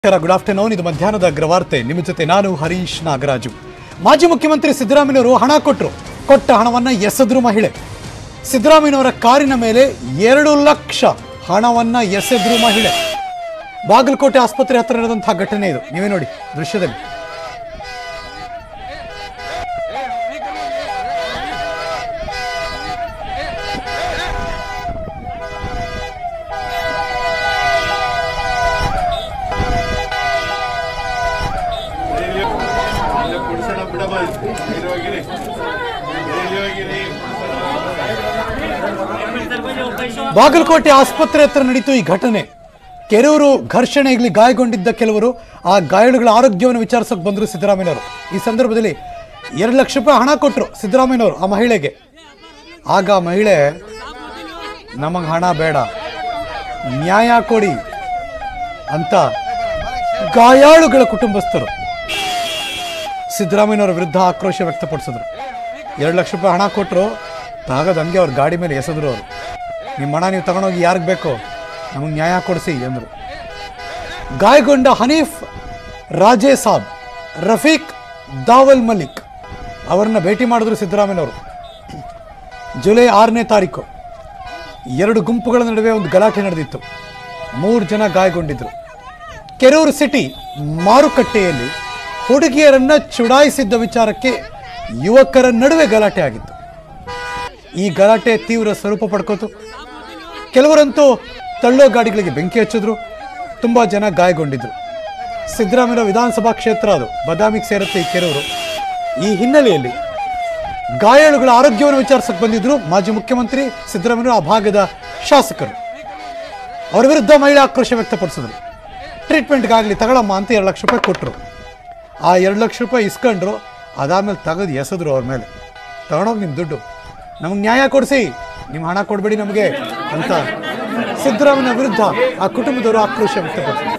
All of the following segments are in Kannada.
ನಮಸ್ಕಾರ ಗುಡ್ ಆಫ್ಟರ್ನೂನ್ ಇದು ಮಧ್ಯಾಹ್ನದ ಅಗ್ರವಾರ್ತೆ ನಿಮ್ಮ ಜೊತೆ ನಾನು ಹರೀಶ್ ನಾಗರಾಜು ಮಾಜಿ ಮುಖ್ಯಮಂತ್ರಿ ಸಿದ್ದರಾಮಯ್ಯನವರು ಹಣ ಕೊಟ್ಟರು ಕೊಟ್ಟ ಹಣವನ್ನ ಎಸೆದ್ರು ಮಹಿಳೆ ಸಿದ್ದರಾಮಯ್ಯನವರ ಕಾರಿನ ಮೇಲೆ ಎರಡು ಲಕ್ಷ ಹಣವನ್ನ ಎಸೆದ್ರು ಮಹಿಳೆ ಬಾಗಲಕೋಟೆ ಆಸ್ಪತ್ರೆ ಹತ್ರ ನಡೆದಂತಹ ಘಟನೆ ಇದು ನೀವೇ ನೋಡಿ ದೃಶ್ಯದಲ್ಲಿ ಕುಡಿಸೋಣ ಬಿಡಮ್ಮ ಧೈರ್ಯವಾಗಿರಿ ಧೈರ್ಯವಾಗಿರಿ ಬಾಗಲಕೋಟೆ ಆಸ್ಪತ್ರೆ ಹತ್ರ ನಡೀತು ಈ ಘಟನೆ ಕೆರೂರು ಘರ್ಷಣೆಯಲ್ಲಿ ಗಾಯಗೊಂಡಿದ್ದ ಕೆಲವರು ಆ ಗಾಯಾಳುಗಳ ಆರೋಗ್ಯವನ್ನು ವಿಚಾರಿಸೋಕೆ ಬಂದರು ಸಿದ್ದರಾಮಯ್ಯನವರು ಈ ಸಂದರ್ಭದಲ್ಲಿ ಎರಡು ಲಕ್ಷ ರೂಪಾಯಿ ಹಣ ಕೊಟ್ಟರು ಸಿದ್ದರಾಮಯ್ಯನವರು ಆ ಮಹಿಳೆಗೆ ಆಗ ಆ ಮಹಿಳೆ ನಮಗೆ ಹಣ ಬೇಡ ನ್ಯಾಯ ಕೊಡಿ ಅಂತ ಗಾಯಾಳುಗಳ ಕುಟುಂಬಸ್ಥರು ಸಿದ್ದರಾಮಯ್ಯನವರ ವಿರುದ್ಧ ಆಕ್ರೋಶ ವ್ಯಕ್ತಪಡಿಸಿದ್ರು ಎರಡು ಲಕ್ಷ ರೂಪಾಯಿ ಹಣ ಕೊಟ್ಟರು ತಾಗದಂಗೆ ಅವ್ರ ಗಾಡಿ ಮೇಲೆ ಎಸೆದ್ರು ಅವರು ನಿಮ್ಮ ಹಣ ನೀವು ತಗೊಂಡೋಗಿ ಯಾರಿಗೆ ಬೇಕೋ ನಮಗೆ ನ್ಯಾಯ ಕೊಡಿಸಿ ಎಂದರು ಗಾಯಗೊಂಡ ಹನೀಫ್ ರಾಜೇ ಸಾಬ್ ರಫೀಕ್ ದಾವಲ್ ಮಲಿಕ್ ಅವರನ್ನ ಭೇಟಿ ಮಾಡಿದ್ರು ಸಿದ್ದರಾಮಯ್ಯನವರು ಜುಲೈ ಆರನೇ ತಾರೀಕು ಎರಡು ಗುಂಪುಗಳ ನಡುವೆ ಒಂದು ಗಲಾಟೆ ನಡೆದಿತ್ತು ಮೂರು ಜನ ಗಾಯಗೊಂಡಿದ್ರು ಕೆರೂರು ಸಿಟಿ ಮಾರುಕಟ್ಟೆಯಲ್ಲಿ ಹುಡುಗಿಯರನ್ನ ಚುಡಾಯಿಸಿದ್ದ ವಿಚಾರಕ್ಕೆ ಯುವಕರ ನಡುವೆ ಗಲಾಟೆ ಆಗಿತ್ತು ಈ ಗಲಾಟೆ ತೀವ್ರ ಸ್ವರೂಪ ಪಡ್ಕೋತು ಕೆಲವರಂತೂ ತಳ್ಳೋ ಗಾಡಿಗಳಿಗೆ ಬೆಂಕಿ ಹಚ್ಚಿದ್ರು ತುಂಬಾ ಜನ ಗಾಯಗೊಂಡಿದ್ರು ಸಿದ್ದರಾಮಯ್ಯ ವಿಧಾನಸಭಾ ಕ್ಷೇತ್ರ ಅದು ಬದಾಮಿಗೆ ಸೇರುತ್ತೆ ಈ ಕೆರೂರು ಈ ಹಿನ್ನೆಲೆಯಲ್ಲಿ ಗಾಯಾಳುಗಳ ಆರೋಗ್ಯವನ್ನು ವಿಚಾರಿಸಕ್ಕೆ ಬಂದಿದ್ರು ಮಾಜಿ ಮುಖ್ಯಮಂತ್ರಿ ಸಿದ್ದರಾಮಯ್ಯ ಆ ಭಾಗದ ಶಾಸಕರು ಅವರ ವಿರುದ್ಧ ಮಹಿಳಾ ಆಕ್ರೋಶ ವ್ಯಕ್ತಪಡಿಸಿದ್ರು ಟ್ರೀಟ್ಮೆಂಟ್ಗಾಗಲಿ ತಗೊಳಮ್ಮ ಅಂತ ಎರಡು ಲಕ್ಷ ರೂಪಾಯಿ ಕೊಟ್ಟರು ಆ ಎರಡು ಲಕ್ಷ ರೂಪಾಯಿ ಇಸ್ಕೊಂಡ್ರು ಅದಾದ್ಮೇಲೆ ತೆಗೆದು ಎಸೆದ್ರು ಅವ್ರ ಮೇಲೆ ತಗೊಂಡೋಗಿ ನಿಮ್ಮ ದುಡ್ಡು ನಮಗೆ ನ್ಯಾಯ ಕೊಡಿಸಿ ನಿಮ್ಮ ಹಣ ಕೊಡಬೇಡಿ ನಮಗೆ ಅಂತ ಸಿದ್ದರಾಮಯ್ಯ ವಿರುದ್ಧ ಆ ಕುಟುಂಬದವರು ಆಕ್ರೋಶ ವ್ಯಕ್ತಪಡಿಸಿದ್ರು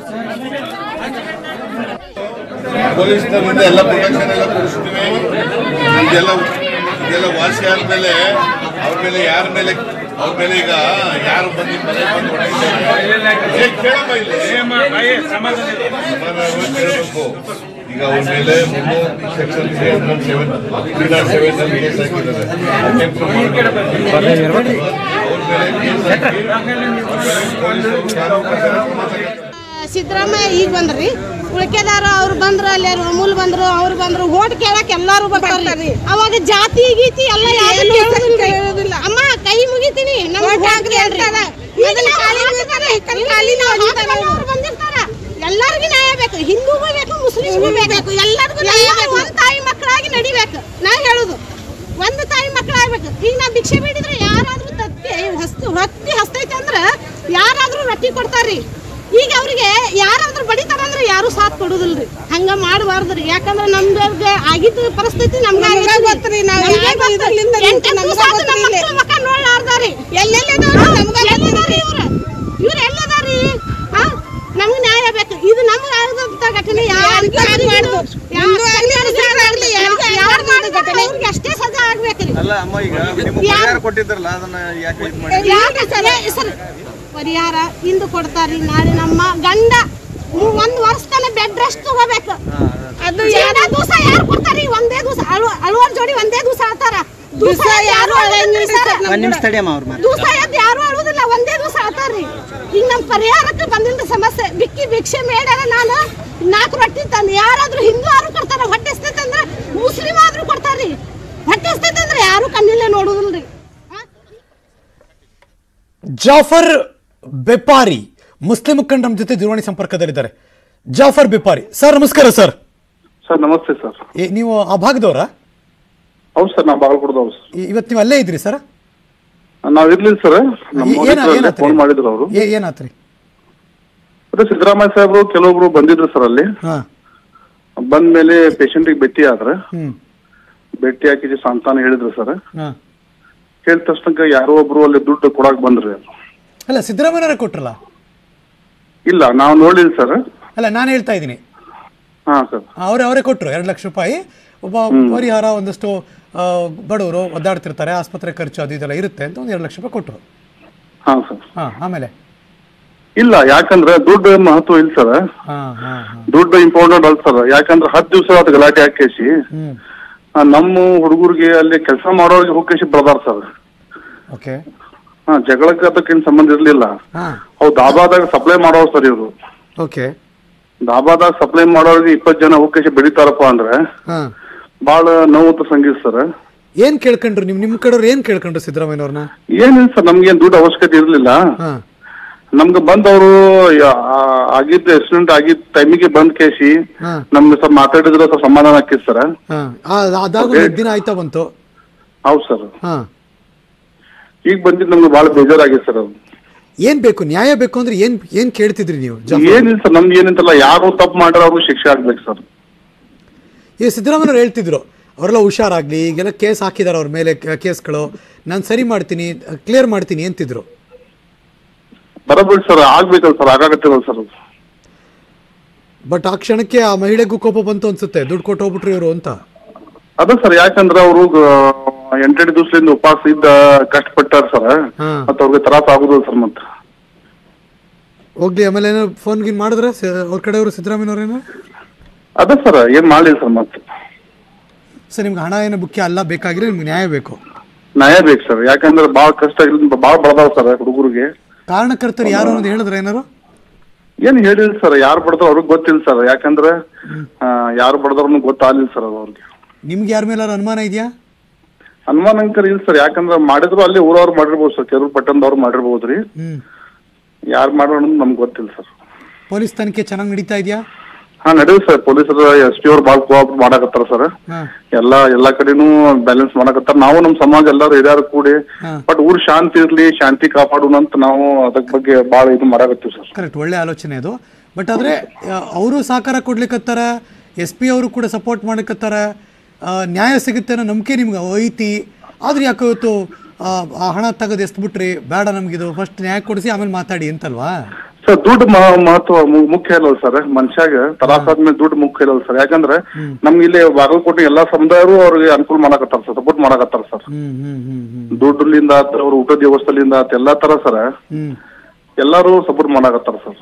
ಪೊಲೀಸ್ನವರಿಂದ ಎಲ್ಲ ಪ್ರೊಟೆಕ್ಷನ್ ಎಲ್ಲ ಕೊಡಿಸ್ತೀವಿ ಇದೆಲ್ಲ ಇದೆಲ್ಲ ವಾಸಿ ಆದ್ಮೇಲೆ ಅವ್ರ ಮೇಲೆ ಯಾರ ಮೇಲೆ ಅವ್ರ ಮೇಲೆ ಈಗ ಯಾರು ಬಂದು ಮನೆ ಬಂದು ಹೊಡೆದಿದ್ದಾರೆ ಏ, ಕೇಳಮ್ಮ ಇಲ್ಲಿ ಸಮಾಧಾನವಾಗಿ ಕೇಳಬೇಕು ಈಗ ಅವ್ರ ಮೇಲೆ section three hundred seven three not seven ಅಲ್ಲಿ ಕೇಸ್ ಹಾಕಿದ್ದಾರೆ ಅಟೆಂಪ್ಟ್ ಅವ್ರ ಮೇಲೆ ಕೇಸ್ ಹಾಕಿ ಅವ್ರ ಮೇಲೆ ಪೊಲೀಸರು ಕಾನೂನು ಪ್ರಕಾರ ಕ್ರಮ ತಗೊಳ್ತಾರೆ. ಸಿದ್ದರಾಮಯ್ಯ ಈಗ ಬಂದ್ರಿ ಉಳ್ಕೆದಾರ ಅವ್ರು ಬಂದ್ರು ಅಲ್ಲಿ ಅಮೂಲ್ ಬಂದ್ರು ಅವ್ರು ಬಂದ್ರು ಓಟ್ ಕೇಳಕ್ ಎಲ್ಲಾರು ಬರ್ತಾರ್ರಿ ಅವಾಗ ಜಾತಿ ಗೀತಿ ಎಲ್ಲ ಯಾರು ಕೇಳೋದಿಲ್ಲ ಅಮ್ಮ ಕೈ ಮುಗಿತೀನಿ ನಮ್ಗೆ ಹಾಕ್ರಿ ಹೇಳ್ರಿ ಎಲ್ಲರಿಗೂ ನ್ಯಾಯ ಬೇಕು ಹಿಂದೂಗೂ ಬೇಕು ಮುಸ್ಲಿಮ್ಗೂ ಬೇಕು ಎಲ್ಲರಿಗೂ ನ್ಯಾಯ ಬೇಕು ಒಂದ್ ತಾಯಿ ಮಕ್ಕಳಾಗಿ ನಡಿಬೇಕು ನಾ ಹೇಳುದು ಒಂದು ತಾಯಿ ಮಕ್ಕಳಾಗ್ಬೇಕು ಈಗ ನಾ ಭಿಕ್ಷೆ ಬೇಡಿದ್ರೆ ಯಾರಾದ್ರೂ ತತ್ತಿ ಹಸ್ತು ಹೊತ್ತಿ ಹಸ್ತೈತೆ ಅಂದ್ರ ಯಾರಾದ್ರೂ ರೊಟ್ಟಿ ಕೊಡ್ತಾರ್ರಿ ಈಗ ಅವ್ರಿಗೆ ಯಾರಾದ್ರೂ ಬಡಿತಾರಂದ್ರೆ ಯಾರು ಸಾಥ್ ಕೊಡುದಿಲ್ರಿ ಹಂಗ ಮಾಡಬಾರ್ದ್ರಿ ಯಾಕಂದ್ರೆ ನಮ್ಗೆ ಆಗಿದ್ದ ಪರಿಸ್ಥಿತಿ ನಮ್ಗೆ ಗೊತ್ತ್ರಿ ನಾವು ಮಕ್ಕ ನೋಡ್ಲಾರ್ದಾರಿ ಎಲ್ಲೆಲ್ಲಿದಾರಿ ಇವ್ರು ಎಲ್ಲದಾರಿ ಹಾ ನಮ್ಗೆ ನ್ಯಾಯ ಬೇಕು ಇದು ನಮ್ಗೆ ಆಗದಂತ ಘಟನೆ ಯಾರಿಗೂ ಆಗ್ಬಾರ್ದು ಯಾರು ಘಟನೆ ಅವ್ರಿಗೆ ಅಷ್ಟೇ ಸಜಾ ಆಗ್ಬೇಕ್ರಿ ಅಲ್ಲ ಅಮ್ಮ ಈಗ ನಿಮ್ಮ ಪರಿಹಾರ ಕೊಟ್ಟಿದ್ರಲ್ಲ ಅದನ್ನ ಯಾಕೆ ಇದು ಮಾಡಿ ಯಾಕೆ ಸರ್ ಸರ್ ಪರಿಹಾರ ಇಂದು ಕೊಡ್ತಾರ್ರಿ ನಾಳೆ ನಮ್ಮ ಗಂಡ ಮೂ- ಒಂದ್ ವರ್ಷ ತನ ಬೆಡ್ ರೆಸ್ಟ್ ತಗೋಬೇಕು ಅದು ಎರಡೇ ದಿವಸ ಯಾರು ಕೊಡ್ತಾರ್ರಿ ಒಂದೇ ದಿವಸ ಅಳುವರ್ ಜೋಡಿ ಒಂದೇ ದಿವಸ ಆಳ್ತಾರ ದಿವಸ ಯಾರು ಒಂದ್ ನಿಮಿಷ ತಡಿಯಮ್ಮ ಅವ್ರ ಮಾತು ದಿವಸ ಎದ್ದು ಯಾರು ಅಳುವುದಿಲ್ಲ ಒಂದೇ ದಿವಸ ಆಳ್ತಾರ್ರಿ ಈಗ ನಮ್ಮ ಪರಿಹಾರಕ್ಕೆ ಬಂದಿದ್ದ ಸಮಸ್ಯೆ ಬಿಕ್ಕಿ ಭಿಕ್ಷೆ ಮೇಡಾರ ನಾನು ನಾಲ್ಕು ರೊಟ್ಟಿ ತಂದು ಯಾರಾದ್ರೂ ಹಿಂದೂ ಯಾರು ಕೊಡ್ತಾರ ಹೊಟ್ಟೆ ಹಸ್ತೈತೆ ಅಂದ್ರೆ ಮುಸ್ಲಿಂ ಆದ್ರೂ ಕೊಡ್ತಾರ್ರಿ ಹೊಟ್ಟೆ ಹಸ್ತೈತೆ ಅಂದ್ರೆ ಯಾರು ಕಣ್ಣಿಲ್ಲೇ ನೋಡುದಿಲ್ರಿ ಹಾ? ಜಾಫರ್ ಬೆಪಾರಿ ಮುಸ್ಲಿಂ ಮುಖಂಡ ನಮ್ಮ ಜೊತೆ ದೂರವಾಣಿ ಸಂಪರ್ಕದಲ್ಲಿದ್ದಾರೆ ಜಾಫರ್ ಬೆಪಾರಿ ಸರ್ ನಮಸ್ಕಾರ ಸರ್ ಸರ್ ನಮಸ್ತೆ ಸರ್ ಏ, ನೀವು ಆ ಭಾಗದವರಾ ಹೌದು ಸರ್ ನಾವು ಬಾಗಲಕೋಟದ ಹೌದು ಸರ್ ಈ- ಇವತ್ತು ನೀವು ಅಲ್ಲೇ ಇದ್ರಿ ಸರ್ ನಾವ್ ಇರ್ಲಿಲ್ಲ ಸರ್ ನಮ್ಮ ಏ- ಏನ- ಮೋದಿ ಏನಾತ್ರಿ? ಫೋನ್ ಮಾಡಿದ್ರು ಅವರು ಏ- ಏನಾತ್ರಿ ಮತ್ತೆ ಸಿದ್ದರಾಮಯ್ಯ ಸಾಹೇಬರು ಕೆಲವೊಬ್ರು ಬಂದಿದ್ರು ಸರ್ ಅಲ್ಲಿ ಹಾ ಬಂದ ಮೇಲೆ ಪೇಷಂಟಿಗೆ ಭೇಟಿ ಆದ್ರೆ ಹ್ಮ್ ಭೇಟಿ ಹಾಕಿದ್ದು ಸಂತಾನ ಹೇಳಿದ್ರು ಸರ್ ಹಾ ಹೇಳಿದ ತಕ್ಷಣ ಯಾರೋ ಒಬ್ರು ಅಲ್ಲಿ ದುಡ್ಡು ಕೊಡಾಕ್ ಬಂದ್ರಿ ಅಲ್ಲ ಸಿದ್ದರಾಮಯ್ಯನವರೇ ಕೊಟ್ರಲ್ಲ ಇಲ್ಲ ನಾವು ನೋಡ್ಲಿಲ್ಲ ಸರ್ ಅಲ್ಲ ನಾನು ಹೇಳ್ತಾ ಇದ್ದೀನಿ ಹಾ ಸರ್ ಅವರೇ ಅವರೇ ಕೊಟ್ಟರು ಎರಡು ಲಕ್ಷ ರೂಪಾಯಿ ಒಬ್ಬ ಪರಿಹಾರ ಒಂದಷ್ಟು ಆ, ಬಡವರು ಒದ್ದಾಡ್ತಿರ್ತಾರೆ ಆಸ್ಪತ್ರೆ ಖರ್ಚು ಅದು ಇದೆಲ್ಲ ಇರುತ್ತೆ ಅಂತ ಒಂದು ಎರಡು ಲಕ್ಷ ರೂಪಾಯಿ ಕೊಟ್ಟರು ಹಾ ಸರ್ ಹಾಂ ಆಮೇಲೆ ಇಲ್ಲ ಯಾಕಂದ್ರೆ ದುಡ್ಡು ಮಹತ್ವ ಇಲ್ಲ ಸರ್ ಹಾ ಹಾ ಹಾ ದುಡ್ಡು ಇಂಪಾರ್ಟೆಂಟ್ ಅಲ್ಲ ಸರ್ ಯಾಕಂದ್ರೆ ಹತ್ತು ದಿವಸ ಅದು ಗಲಾಟೆ ಹಾಕೇಸಿ ಹ್ಮ್ ಆ, ನಮ್ಮ ಹುಡುಗರಿಗೆ ಅಲ್ಲಿ ಕೆಲಸ ಮಾಡೋರಿಗೆ ಹೋಗೇಸಿ ಬರ್ದಾರ ಸರ್ ಓಕೆ ಹಾ ಜಗಳಕ್ಕೆ ಅದಕ್ಕೇನು ಸಂಬಂಧ ಇರ್ಲಿಲ್ಲ ಹಾ ಅವು ದಾಬಾದಾಗ ಸಪ್ಲೈ ಮಾಡೋರು ಸರ್ ಇವರು ಓಕೆ ದಾಬಾದಾಗ ಸಪ್ಲೈ ಮಾಡೋರಿಗೆ ಇಪ್ಪತ್ತು ಜನ ಹೋಗೇಸಿ ಬೆಳಿತಾರಪ್ಪ ಅಂದ್ರೆ ಹಾ ಬಹಳ ನೋವು ಸಂಗೀತ ಸರ್ ಏನ್ ಕೇಳ್ಕೊಂಡ್ರು ನಿಮ್ ನಿಮ್ ಕಡೆಯವ್ರು ಏನ್ ಕೇಳ್ಕೊಂಡ್ರು ಸಿದ್ದರಾಮಯ್ಯನವ್ರನ್ನ ಏನಿಲ್ಲ ಸರ್ ನಮ್ಗೇನ್ ದುಡ್ಡು ಅವಶ್ಯಕತೆ ಇರ್ಲಿಲ್ಲ ಹಾ ನಮ್ಗೆ ಬಂದವರು ಆಗಿದ್ದ ಆಕ್ಸಿಡೆಂಟ್ ಆಗಿದ್ದ ಟೈಮಿಗೆ ಬಂದ್ ಕೇಸಿ ಹಾ ನಮ್ಗೆ ಸ್ವಲ್ಪ ಮಾತಾಡಿದ್ರೆ ಸ್ವಲ್ಪ ಸಮಾಧಾನ ಆಕಿತ್ ಸರ್ ಹಾ ಆ- ಅದಾಗ ಒಂದ್ ಎರಡ್ ದಿನ ಆಯ್ತಾ ಬಂತು ಹೌದು ಸರ್ ಹಾ ಈಗ ಬಂದಿದ್ದು ನಮ್ಗೆ ಬಹಳ ಬೇಜಾರಾಗಿದೆ ಸರ್ ಅದು ಏನ್ ಬೇಕು ನ್ಯಾಯ ಬೇಕು ಅಂದ್ರೆ ಏನ್ ಏನ್ ಕೇಳ್ತಿದ್ರಿ ನೀವು ಜಾಫರ್? ಏನಿಲ್ಲ ಸರ್ ನಮ್ಗೆ ಏನಂತಲ್ಲ ಯಾರು ತಪ್ಪು ಮಾಡ್ರ ಅವ್ರಿಗೆ ಶಿಕ್ಷೆ ಆಗ್ಬೇಕು ಸರ್ ಈ ಸಿದ್ದರಾಮಯ್ಯವ್ರು ಹೇಳ್ತಿದ್ರು ಅವರೆಲ್ಲ ಹುಷಾರಾಗ್ಲಿ ಈಗೆಲ್ಲ ಕೇಸ್ ಹಾಕಿದಾರೆ ಅವ್ರ ಮೇಲೆ ಕ- ಕೇಸ್ಗಳು ನಾನು ಸರಿ ಮಾಡ್ತೀನಿ ಕ್ಲಿಯರ್ ಮಾಡ್ತೀನಿ ಅಂತಿದ್ರು ಬರಬೇಡಿ ಸರ್ ಆಗ್ಬೇಕಲ್ಲ ಸರ್ ಆಗಾಗತ್ತಿರಲ್ಲ ಸರ್ ಅದು. ಬಟ್ ಆ ಕ್ಷಣಕ್ಕೆ ಆ ಮಹಿಳೆಗೂ ಕೋಪ ಬಂತು ಅನ್ಸುತ್ತೆ ದುಡ್ಡು ಕೊಟ್ಟು ಹೋಗ್ಬಿಟ್ರು ಇವರು ಅಂತ ಅದ ಸರ್ ಯಾಕಂದ್ರೆ ಅವರು ಎಂಟೆಂಟು ದಿವಸದಿಂದ ಉಪವಾಸ ಇದ್ದ ಕಷ್ಟಪಟ್ಟಾರ ಸರ್ ಹಾ. ಮತ್ತ ಅವ್ರಿಗೆ ತ್ರಾಸ ಆಗುದಿಲ್ಲ ಸರ್ ಮತ್ತ ಹೋಗ್ಲಿ ಆಮೇಲೆ ಏನೋ ಫೋನ್ ಗಿನ್ ಮಾಡಿದ್ರೆ ಅವ್ರ ಕಡೆಯವರು ಸಿದ್ದರಾಮಯ್ಯವ್ರೇನೋ ಅದ ಸರ್ ಏನ್ ಮಾಡ್ಲಿಲ್ಲ ಸರ್ ಮತ್ತ ಸರ್ ನಿಮ್ಗೆ ಹಣ ಏನೋ ಮುಖ್ಯ ಅಲ್ಲ ಬೇಕಾಗಿದ್ರೆ ನಿಮ್ಗೆ ನ್ಯಾಯ ಬೇಕು ನ್ಯಾಯ ಬೇಕು ಸರ್ ಯಾಕಂದ್ರೆ ಬಾಳ ಕಷ್ಟ ಆಗಿಲ್ಲ ಬಾಳ ಬಡದಾವ ಸರ್ ಹುಡುಗರಿಗೆ ಕಾರಣಕರ್ತರು ಯಾರು ಅನ್ನೋದು ಹೇಳಿದ್ರೆ ಏನಾರು ಏನ್ ಹೇಳಿಲ್ಲ ಸರ್ ಯಾರು ಬಡದ್ರ ಅವ್ರಿಗೆ ಗೊತ್ತಿಲ್ಲ ಸರ್ ಯಾಕಂದ್ರೆ ಆ, ಯಾರು ಬಡದ್ರೂ ಗೊತ್ತಾಗ್ಲಿಲ್ಲ ಸರ್ ಅದು ಅವ್ರಿಗೆ ನಿಮ್ಗೆ ಯಾರ ಮೇಲೆ ಅನುಮಾನ ಇದೆಯಾ ಅನುಮಾನ ಅಂಕರ್ ಇಲ್ಲ ಸರ್ ಯಾಕಂದ್ರೆ ಮಾಡಿದ್ರು ಅಲ್ಲಿ ಊರವ್ರು ಮಾಡಿರ್ಬೋದು ಸರ್ ಕೆರೂರು ಪಟ್ಟಣದವ್ರು ಮಾಡಿರ್ಬೋದ್ರಿ ಹ್ಮ್ ಯಾರು ಮಾಡೋಣ ಅನ್ನೋದು ನಮ್ಗೆ ಗೊತ್ತಿಲ್ಲ ಸರ್ ಪೊಲೀಸ್ ತನಿಖೆ ಚೆನ್ನಾಗಿ ನಡೀತಾ ಇದೆಯಾ ಹಾ ನಡೆಯುದು ಸರ್ ಪೊಲೀಸರು ಎಸ್ ಪಿ ಅವ್ರು ಭಾಳ ಕೋಆಪರೇಟ್ ಮಾಡಾಕತ್ತಾರ ಸರ್ ಹಾ ಎಲ್ಲಾ ಎಲ್ಲಾ ಕಡೆನೂ ಬ್ಯಾಲೆನ್ಸ್ ಮಾಡಾಕತ್ತಾರ ನಾವು ನಮ್ಮ ಸಮಾಜ ಎಲ್ಲಾರು ಹಿರಿಯರು ಕೂಡಿ ಹಾ. ಬಟ್ ಊರ್ ಶಾಂತಿ ಇರ್ಲಿ ಶಾಂತಿ ಕಾಪಾಡೋಣ ಅಂತ ನಾವು ಅದಕ್ ಬಗ್ಗೆ ಬಾಳ ಇದು ಮಾಡಾಕತ್ತೀವಿ ಸರ್ ಕರೆಕ್ಟ್ ಒಳ್ಳೆ ಆಲೋಚನೆ ಅದು ಬಟ್ ಆದರೆ ಅವರು ಸಹಕಾರ ಕೊಡ್ಲಿಕ್ಕತ್ತಾರ ಎಸ್ ಪಿ ಅವರು ಕೂಡ ಸಪೋರ್ಟ್ ಮಾಡ್ಲಿಕ್ಕತ್ತಾರ ಆ, ನ್ಯಾಯ ಸಿಗುತ್ತೆ ಅನ್ನೋ ನಂಬಿಕೆ ನಿಮ್ಗೆ ಐತಿ ಆದ್ರೆ ಯಾಕೆ ಇವತ್ತು ಆ, ಆ ಹಣ ತೆಗೆದು ಎಸ್ಬಿಟ್ರಿ ಬೇಡ ನಮಗಿದು ಫಸ್ಟ್ ನ್ಯಾಯ ಕೊಡಿಸಿ ಆಮೇಲೆ ಮಾತಾಡಿ ಅಂತಲ್ವಾ ಸರ್ ದುಡ್ಡು ಮ- ಮಹತ್ವ ಮು- ಮುಖ್ಯ ಇಲ್ಲಲ್ಲ ಸರ್ ಮನುಷ್ಯಾಗ ತಲಾಸಾದ್ಮೇಲೆ ದುಡ್ಡು ಮುಖ್ಯ ಇಲ್ಲಲ್ಲ ಸರ್ ಯಾಕಂದ್ರೆ ನಮ್ಗೆ ಇಲ್ಲಿ ಬಾಗಲಕೋಟೆ ಎಲ್ಲಾ ಸಮುದಾಯರು ಅವ್ರಿಗೆ ಅನುಕೂಲ ಮಾಡಾಕತ್ತಾರ ಸರ್ ಸಪೋರ್ಟ್ ಮಾಡಾಕತ್ತಾರ ಸರ್ ಹ್ಮ್ ಹ್ಮ್ ಹ್ಮ್ ಹ್ಮ್ ದುಡ್ಡಿಂದ ಆತ ಅವ್ರ ಊಟದ ವ್ಯವಸ್ಥೆಲಿಂದ ಆತ ಎಲ್ಲಾ ತರ ಸರ್ ಹ್ಮ್ ಎಲ್ಲಾರು ಸಪೋರ್ಟ್ ಮಾಡಾಕತ್ತಾರ ಸರ್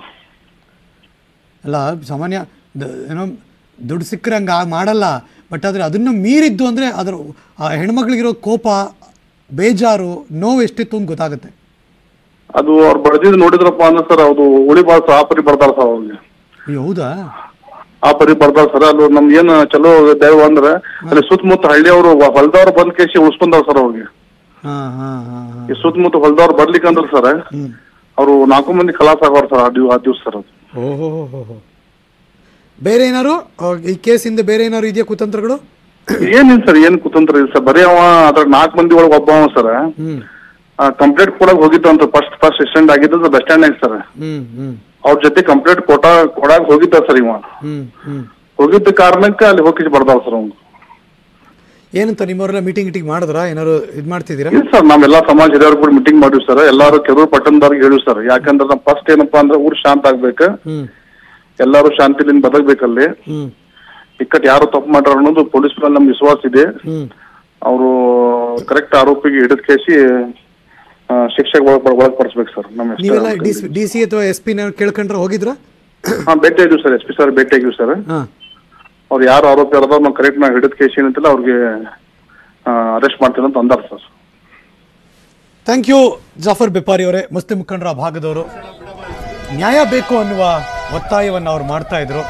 ಅಲ್ಲ ಸಾಮಾನ್ಯ ದ- ಏನೋ ದುಡ್ಡು ಸಿಕ್ಕರೆ ಹಂಗೆ ಮಾಡಲ್ಲ ಬಟ್ ಆದರೆ ಅದನ್ನು ಮೀರಿದ್ದು ಅಂದರೆ ಅದರ ಆ ಹೆಣ್ಮಕ್ಳಿಗಿರೋ ಕೋಪ ಬೇಜಾರು ನೋವು ಎಷ್ಟಿತ್ತು ಅಂತ ಗೊತ್ತಾಗುತ್ತೆ ಅದು ಅವ್ರು ಬಡ್ದಿದ್ ನೋಡಿದ್ರಪ್ಪ ಅಂದ್ರೆ ಸರ್ ಅದು ಉಳಿ ಬಾಳ ಆ ಪರಿ ಬರ್ತಾರ ಸರ್ ಅವ್ರಿಗೆ ಅಯ್ಯೋ ಹೌದಾ ಆ ಪರಿ ಬರ್ತಾರ ಸರ್ ಅಲ್ಲಿ ನಮ್ಗೆ ಏನ್ ಚಲೋ ದೈವ ಅಂದ್ರೆ ಅಲ್ಲಿ ಸುತ್ತಮುತ್ತ ಹಳ್ಳಿಯವರು ಹೊಲದವ್ರು ಬಂದ್ ಕೇಸಿ ಉಳ್ಸ್ಕೊಂಡಾರ ಸರ್ ಅವ್ರಿಗೆ ಹಾಂ ಹಾಂ ಹಾಂ ಹಾಂ ಈ ಸುತ್ತಮುತ್ತ ಹೊಲದವ್ರು ಬರ್ಲಿಕ್ಕಂದ್ರ ಸರ್ ಅವ್ರು ನಾಲ್ಕು ಮಂದಿ ಖಲಾಸ್ ಆಗೋರ್ ಸರ್ ಆ ದಿವ್- ಆ ದಿವ್ಸ ಸರ್ ಅದು ಓಹೋ ಹೋ ಹೋ ಬೇರೆ ಏನಾರು ಆ, ಈ ಕೇಸಿಂದ ಬೇರೆ ಏನಾರು ಇದೆಯಾ ಕುತಂತ್ರಗಳು ಏನಿಲ್ಲ ಸರ್ ಏನ್ ಕುತಂತ್ರ ಇಲ್ಲ ಸರ್ ಬರೀ ಅವ ಅದ್ರ ನಾಲ್ಕು ಮಂದಿ ಒಳಗೆ ಒಬ್ಬ ಅವ ಸರ್ ಹ್ಮ್ ಕಂಪ್ಲೇಂಟ್ ಕೊಡಕ್ ಹೋಗಿದ್ದು ಅಂತ ಫಸ್ಟ್ ಫಸ್ಟ್ ಎಕ್ಸ್ಟೆಂಡ್ ಆಗಿದ್ದು ಬಸ್ ಸ್ಟ್ಯಾಂಡ್ ಸರ್ ಹ್ಮ್ ಹ್ಮ್ ಅವ್ರ ಜೊತೆ ಕಂಪ್ಲೇಂಟ್ ಕೊಟ್ಟ ಕೊಡಾಕ್ ಹೋಗಿದ್ದ ಸರ್ ಇವ ಹ್ಮ್ ಹ್ಮ್ ಹೋಗಿದ್ದ ಕಾರಣಕ್ಕೆ ಅಲ್ಲಿ ಹೋಗಿ ಬರ್ದಾವ್ ಸರ್ ಅವ್ನು ಏನಂತ ನಿಮ್ಮವರೆಲ್ಲ ಮೀಟಿಂಗ್ ಗಿಟಿಂಗ್ ಮಾಡಿದ್ರಾ ಏನಾರು ಇದು ಮಾಡ್ತಿದ್ದೀರಾ ಇಲ್ಲ ಸರ್ ನಾವೆಲ್ಲಾ ಸಮಾಜ ಹಿರಿಯರು ಕೂಡ ಮೀಟಿಂಗ್ ಮಾಡಿವಿ ಸರ್ ಎಲ್ಲಾರು ಕೆರೂರು ಪಟ್ಟಣದವ್ರಿಗೆ ಹೇಳಿವಿ ಸರ್ ಯಾಕಂದ್ರೆ ನಮ್ ಫಸ್ಟ್ ಏನಪ್ಪಾ ಅಂದ್ರೆ ಊರ್ ಶಾಂತ ಆಗ್ಬೇಕು ಹ್ಮ್ ಎಲ್ಲಾರು ಶಾಂತಿಲಿಂದ ಬದಕ್ಬೇಕಲ್ಲಿ ಹ್ಮ್ ಇಕ್ಕಟ್ ಯಾರು ತಪ್ಪು ಮಾಡ್ಯಾರ ಅನ್ನೋದು ಪೊಲೀಸ್ ಮೇಲೆ ನಮ್ಗೆ ವಿಶ್ವಾಸ ಇದೆ ಹ್ಮ್ ಅವರು ಕರೆಕ್ಟ್ ಆರೋಪಿಗೆ ಹಿಡಿದ್ ಕೇಸಿ ಆ, ಶಿಕ್ಷೆಗೆ ಒಳಗ್ ಒಳಪಡಿಸ್ಬೇಕು ಸರ್ ನಮ್ಮ ನೀವೆಲ್ಲ ಡಿ ಸಿ ಡಿ ಸಿ ಅಥವಾ ಎಸ್ ಪಿ ಕೇಳ್ಕೊಂಡ್ರೆ ಹೋಗಿದ್ರಾ ಹಾ ಭೇಟಿ ಆಗಿವಿ ಸರ್ ಎಸ್ ಪಿ ಸರ್ ಭೇಟಿ ಆಗಿವಿ ಸರ್ ಹಾಂ ಅವ್ರು ಯಾರು ಆರೋಪಿ ಅದಾರ ನಾವು ಕರೆಕ್ಟ್ ನಾವು ಹಿಡಿದ್ ಕೇಸ್ ಏನಂತಿಲ್ಲ ಅವ್ರಿಗೆ ಅರೆಸ್ಟ್ ಮಾಡ್ತೀನಿ ಅಂತ ಅಂದಾರ sir thank you Jafar Bepari ಅವರೇ ಮುಸ್ಲಿಂ ಮುಖಂಡರ ಭಾಗದವರು ನ್ಯಾಯ ಬೇಕು ಅನ್ನುವ ಒತ್ತಾಯವನ್ನು ಅವ್ರು ಮಾಡ್ತಾ ಇದ್ರು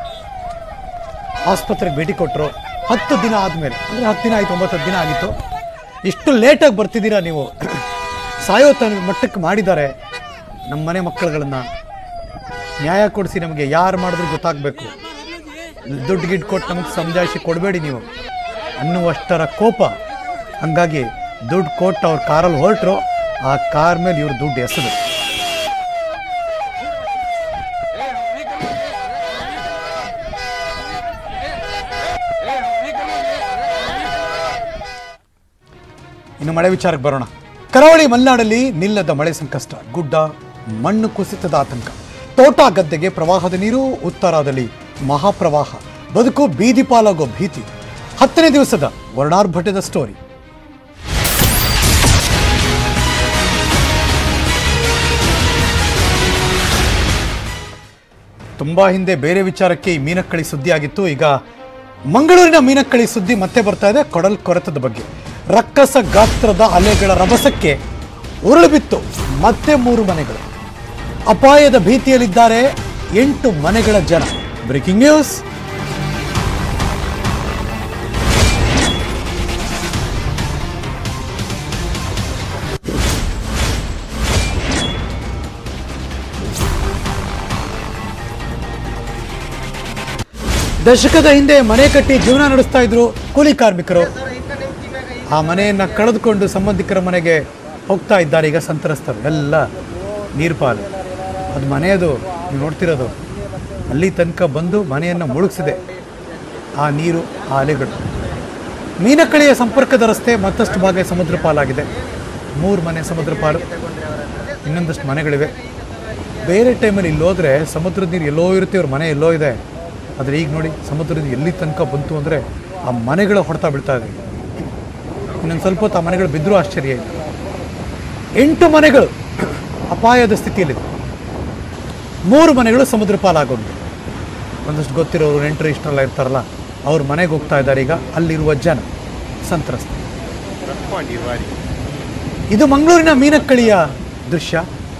ಆಸ್ಪತ್ರೆಗೆ ಭೇಟಿ ಕೊಟ್ಟರು ಹತ್ತು ದಿನ ಆದಮೇಲೆ ಅಂದರೆ ಹತ್ತು ದಿನ ಆಯಿತು ಒಂಬತ್ತು ದಿನ ಆಗಿತ್ತು ಇಷ್ಟು ಲೇಟಾಗಿ ಬರ್ತಿದ್ದೀರಾ ನೀವು ಸಾಯೋ ತನ ಮಟ್ಟಕ್ಕೆ ಮಾಡಿದ್ದಾರೆ ನಮ್ಮ ಮನೆ ಮಕ್ಕಳುಗಳನ್ನು ನ್ಯಾಯ ಕೊಡಿಸಿ ನಮಗೆ ಯಾರು ಮಾಡಿದ್ರು ಗೊತ್ತಾಗಬೇಕು ದುಡ್ಡು ಗಿಡ್ ಕೊಟ್ಟು ನಮಗೆ ಸಮಜಾಯಿಸಿ ಕೊಡಬೇಡಿ ನೀವು ಅನ್ನುವಷ್ಟರ ಕೋಪ ಹಂಗಾಗಿ ದುಡ್ಡು ಕೊಟ್ಟು ಅವ್ರ ಕಾರಲ್ಲಿ ಹೊರಟರು ಆ ಕಾರ್ ಮೇಲೆ ಇವ್ರು ದುಡ್ಡು ಎಸೆದು ಇನ್ನು ಮಳೆ ವಿಚಾರಕ್ಕೆ ಬರೋಣ ಕರಾವಳಿ ಮಲೆನಾಡಲ್ಲಿ ನಿಲ್ಲದ ಮಳೆ ಸಂಕಷ್ಟ ಗುಡ್ಡ ಮಣ್ಣು ಕುಸಿತದ ಆತಂಕ ತೋಟ ಗದ್ದೆಗೆ ಪ್ರವಾಹದ ನೀರು ಉತ್ತರಾದಲ್ಲಿ ಮಹಾಪ್ರವಾಹ ಬದುಕು ಬೀದಿ ಪಾಲಾಗೋ ಭೀತಿ ಹತ್ತನೇ ದಿವಸದ ವರ್ಣಾರ್ಭಟದ ಸ್ಟೋರಿ ತುಂಬ ಹಿಂದೆ ಬೇರೆ ವಿಚಾರಕ್ಕೆ ಈ ಮೀನಕ್ಕಳಿ ಸುದ್ದಿ ಆಗಿತ್ತು ಈಗ ಮಂಗಳೂರಿನ ಮೀನಕ್ಕಳಿ ಸುದ್ದಿ ಮತ್ತೆ ಬರ್ತಾ ಇದೆ ಕೊಡಲ್ ಕೊರೆತದ ಬಗ್ಗೆ ರಕ್ಕಸ ಗಾತ್ರದ ಅಲೆಗಳ ರಭಸಕ್ಕೆ ಉರುಳು ಬಿತ್ತು ಮತ್ತೆ ಮೂರು ಮನೆಗಳು ಅಪಾಯದ ಭೀತಿಯಲ್ಲಿದ್ದಾರೆ ಎಂಟು ಮನೆಗಳ ಜನ ಬ್ರೇಕಿಂಗ್ ನ್ಯೂಸ್ ದಶಕದ ಹಿಂದೆ ಮನೆ ಕಟ್ಟಿ ಜೀವನ ನಡೆಸ್ತಾ ಇದ್ರು ಕೂಲಿ ಕಾರ್ಮಿಕರು ಆ ಮನೆಯನ್ನ ಕಳೆದುಕೊಂಡು ಸಂಬಂಧಿಕರ ಮನೆಗೆ ಹೋಗ್ತಾ ಇದ್ದಾರೆ ಈಗ ಸಂತ್ರಸ್ತರು ಎಲ್ಲ ನೀರು ಪಾಲು ಅದು ಮನೆಯದು ನೀವು ನೋಡ್ತಿರೋದು ಅಲ್ಲಿ ತನಕ ಬಂದು ಮನೆಯನ್ನು ಮುಳುಗಿಸಿದೆ ಆ ನೀರು ಆ ಅಲೆಗಳು ಮೀನಕಳಿಯ ಸಂಪರ್ಕದ ರಸ್ತೆ ಮತ್ತಷ್ಟು ಭಾಗ ಸಮುದ್ರ ಪಾಲಾಗಿದೆ ಮೂರು ಮನೆ ಸಮುದ್ರ ಪಾಲು ಇನ್ನೊಂದಷ್ಟು ಮನೆಗಳಿವೆ ಬೇರೆ ಟೈಮಲ್ಲಿ ಇಲ್ಲಿ ಹೋದರೆ ಸಮುದ್ರದ ನೀರು ಎಲ್ಲೋ ಇರುತ್ತೆ ಇವ್ರ ಮನೆ ಎಲ್ಲೋ ಇದೆ ಆದರೆ ಈಗ ನೋಡಿ ಸಮುದ್ರದ ನೀರು ಎಲ್ಲಿ ತನಕ ಬಂತು ಅಂದರೆ ಆ ಮನೆಗಳ ಹೊಡೆತ ಬೀಳ್ತಾ ಇದೆ ಇನ್ನೊಂದು ಸ್ವಲ್ಪ ಹೊತ್ತು ಆ ಮನೆಗಳು ಬಿದ್ದರೂ ಆಶ್ಚರ್ಯ ಇಲ್ಲ ಎಂಟು ಮನೆಗಳು ಅಪಾಯದ ಸ್ಥಿತಿಯಲ್ಲಿದೆ ಮೂರು ಮನೆಗಳು ಸಮುದ್ರ ಪಾಲಾಗೊಂಡು ಒಂದಷ್ಟು ಗೊತ್ತಿರೋರು ನೆಂಟರು ಇಷ್ಟೆಲ್ಲ ಇರ್ತಾರಲ್ಲ ಅವ್ರ ಮನೆಗೆ ಹೋಗ್ತಾ ಇದ್ದಾರೆ ಈಗ ಅಲ್ಲಿರುವ ಜನ ಸಂತ್ರಸ್ತ ಇದು ಮಂಗಳೂರಿನ ಮೀನಕ್ಕಳಿಯ ದೃಶ್ಯ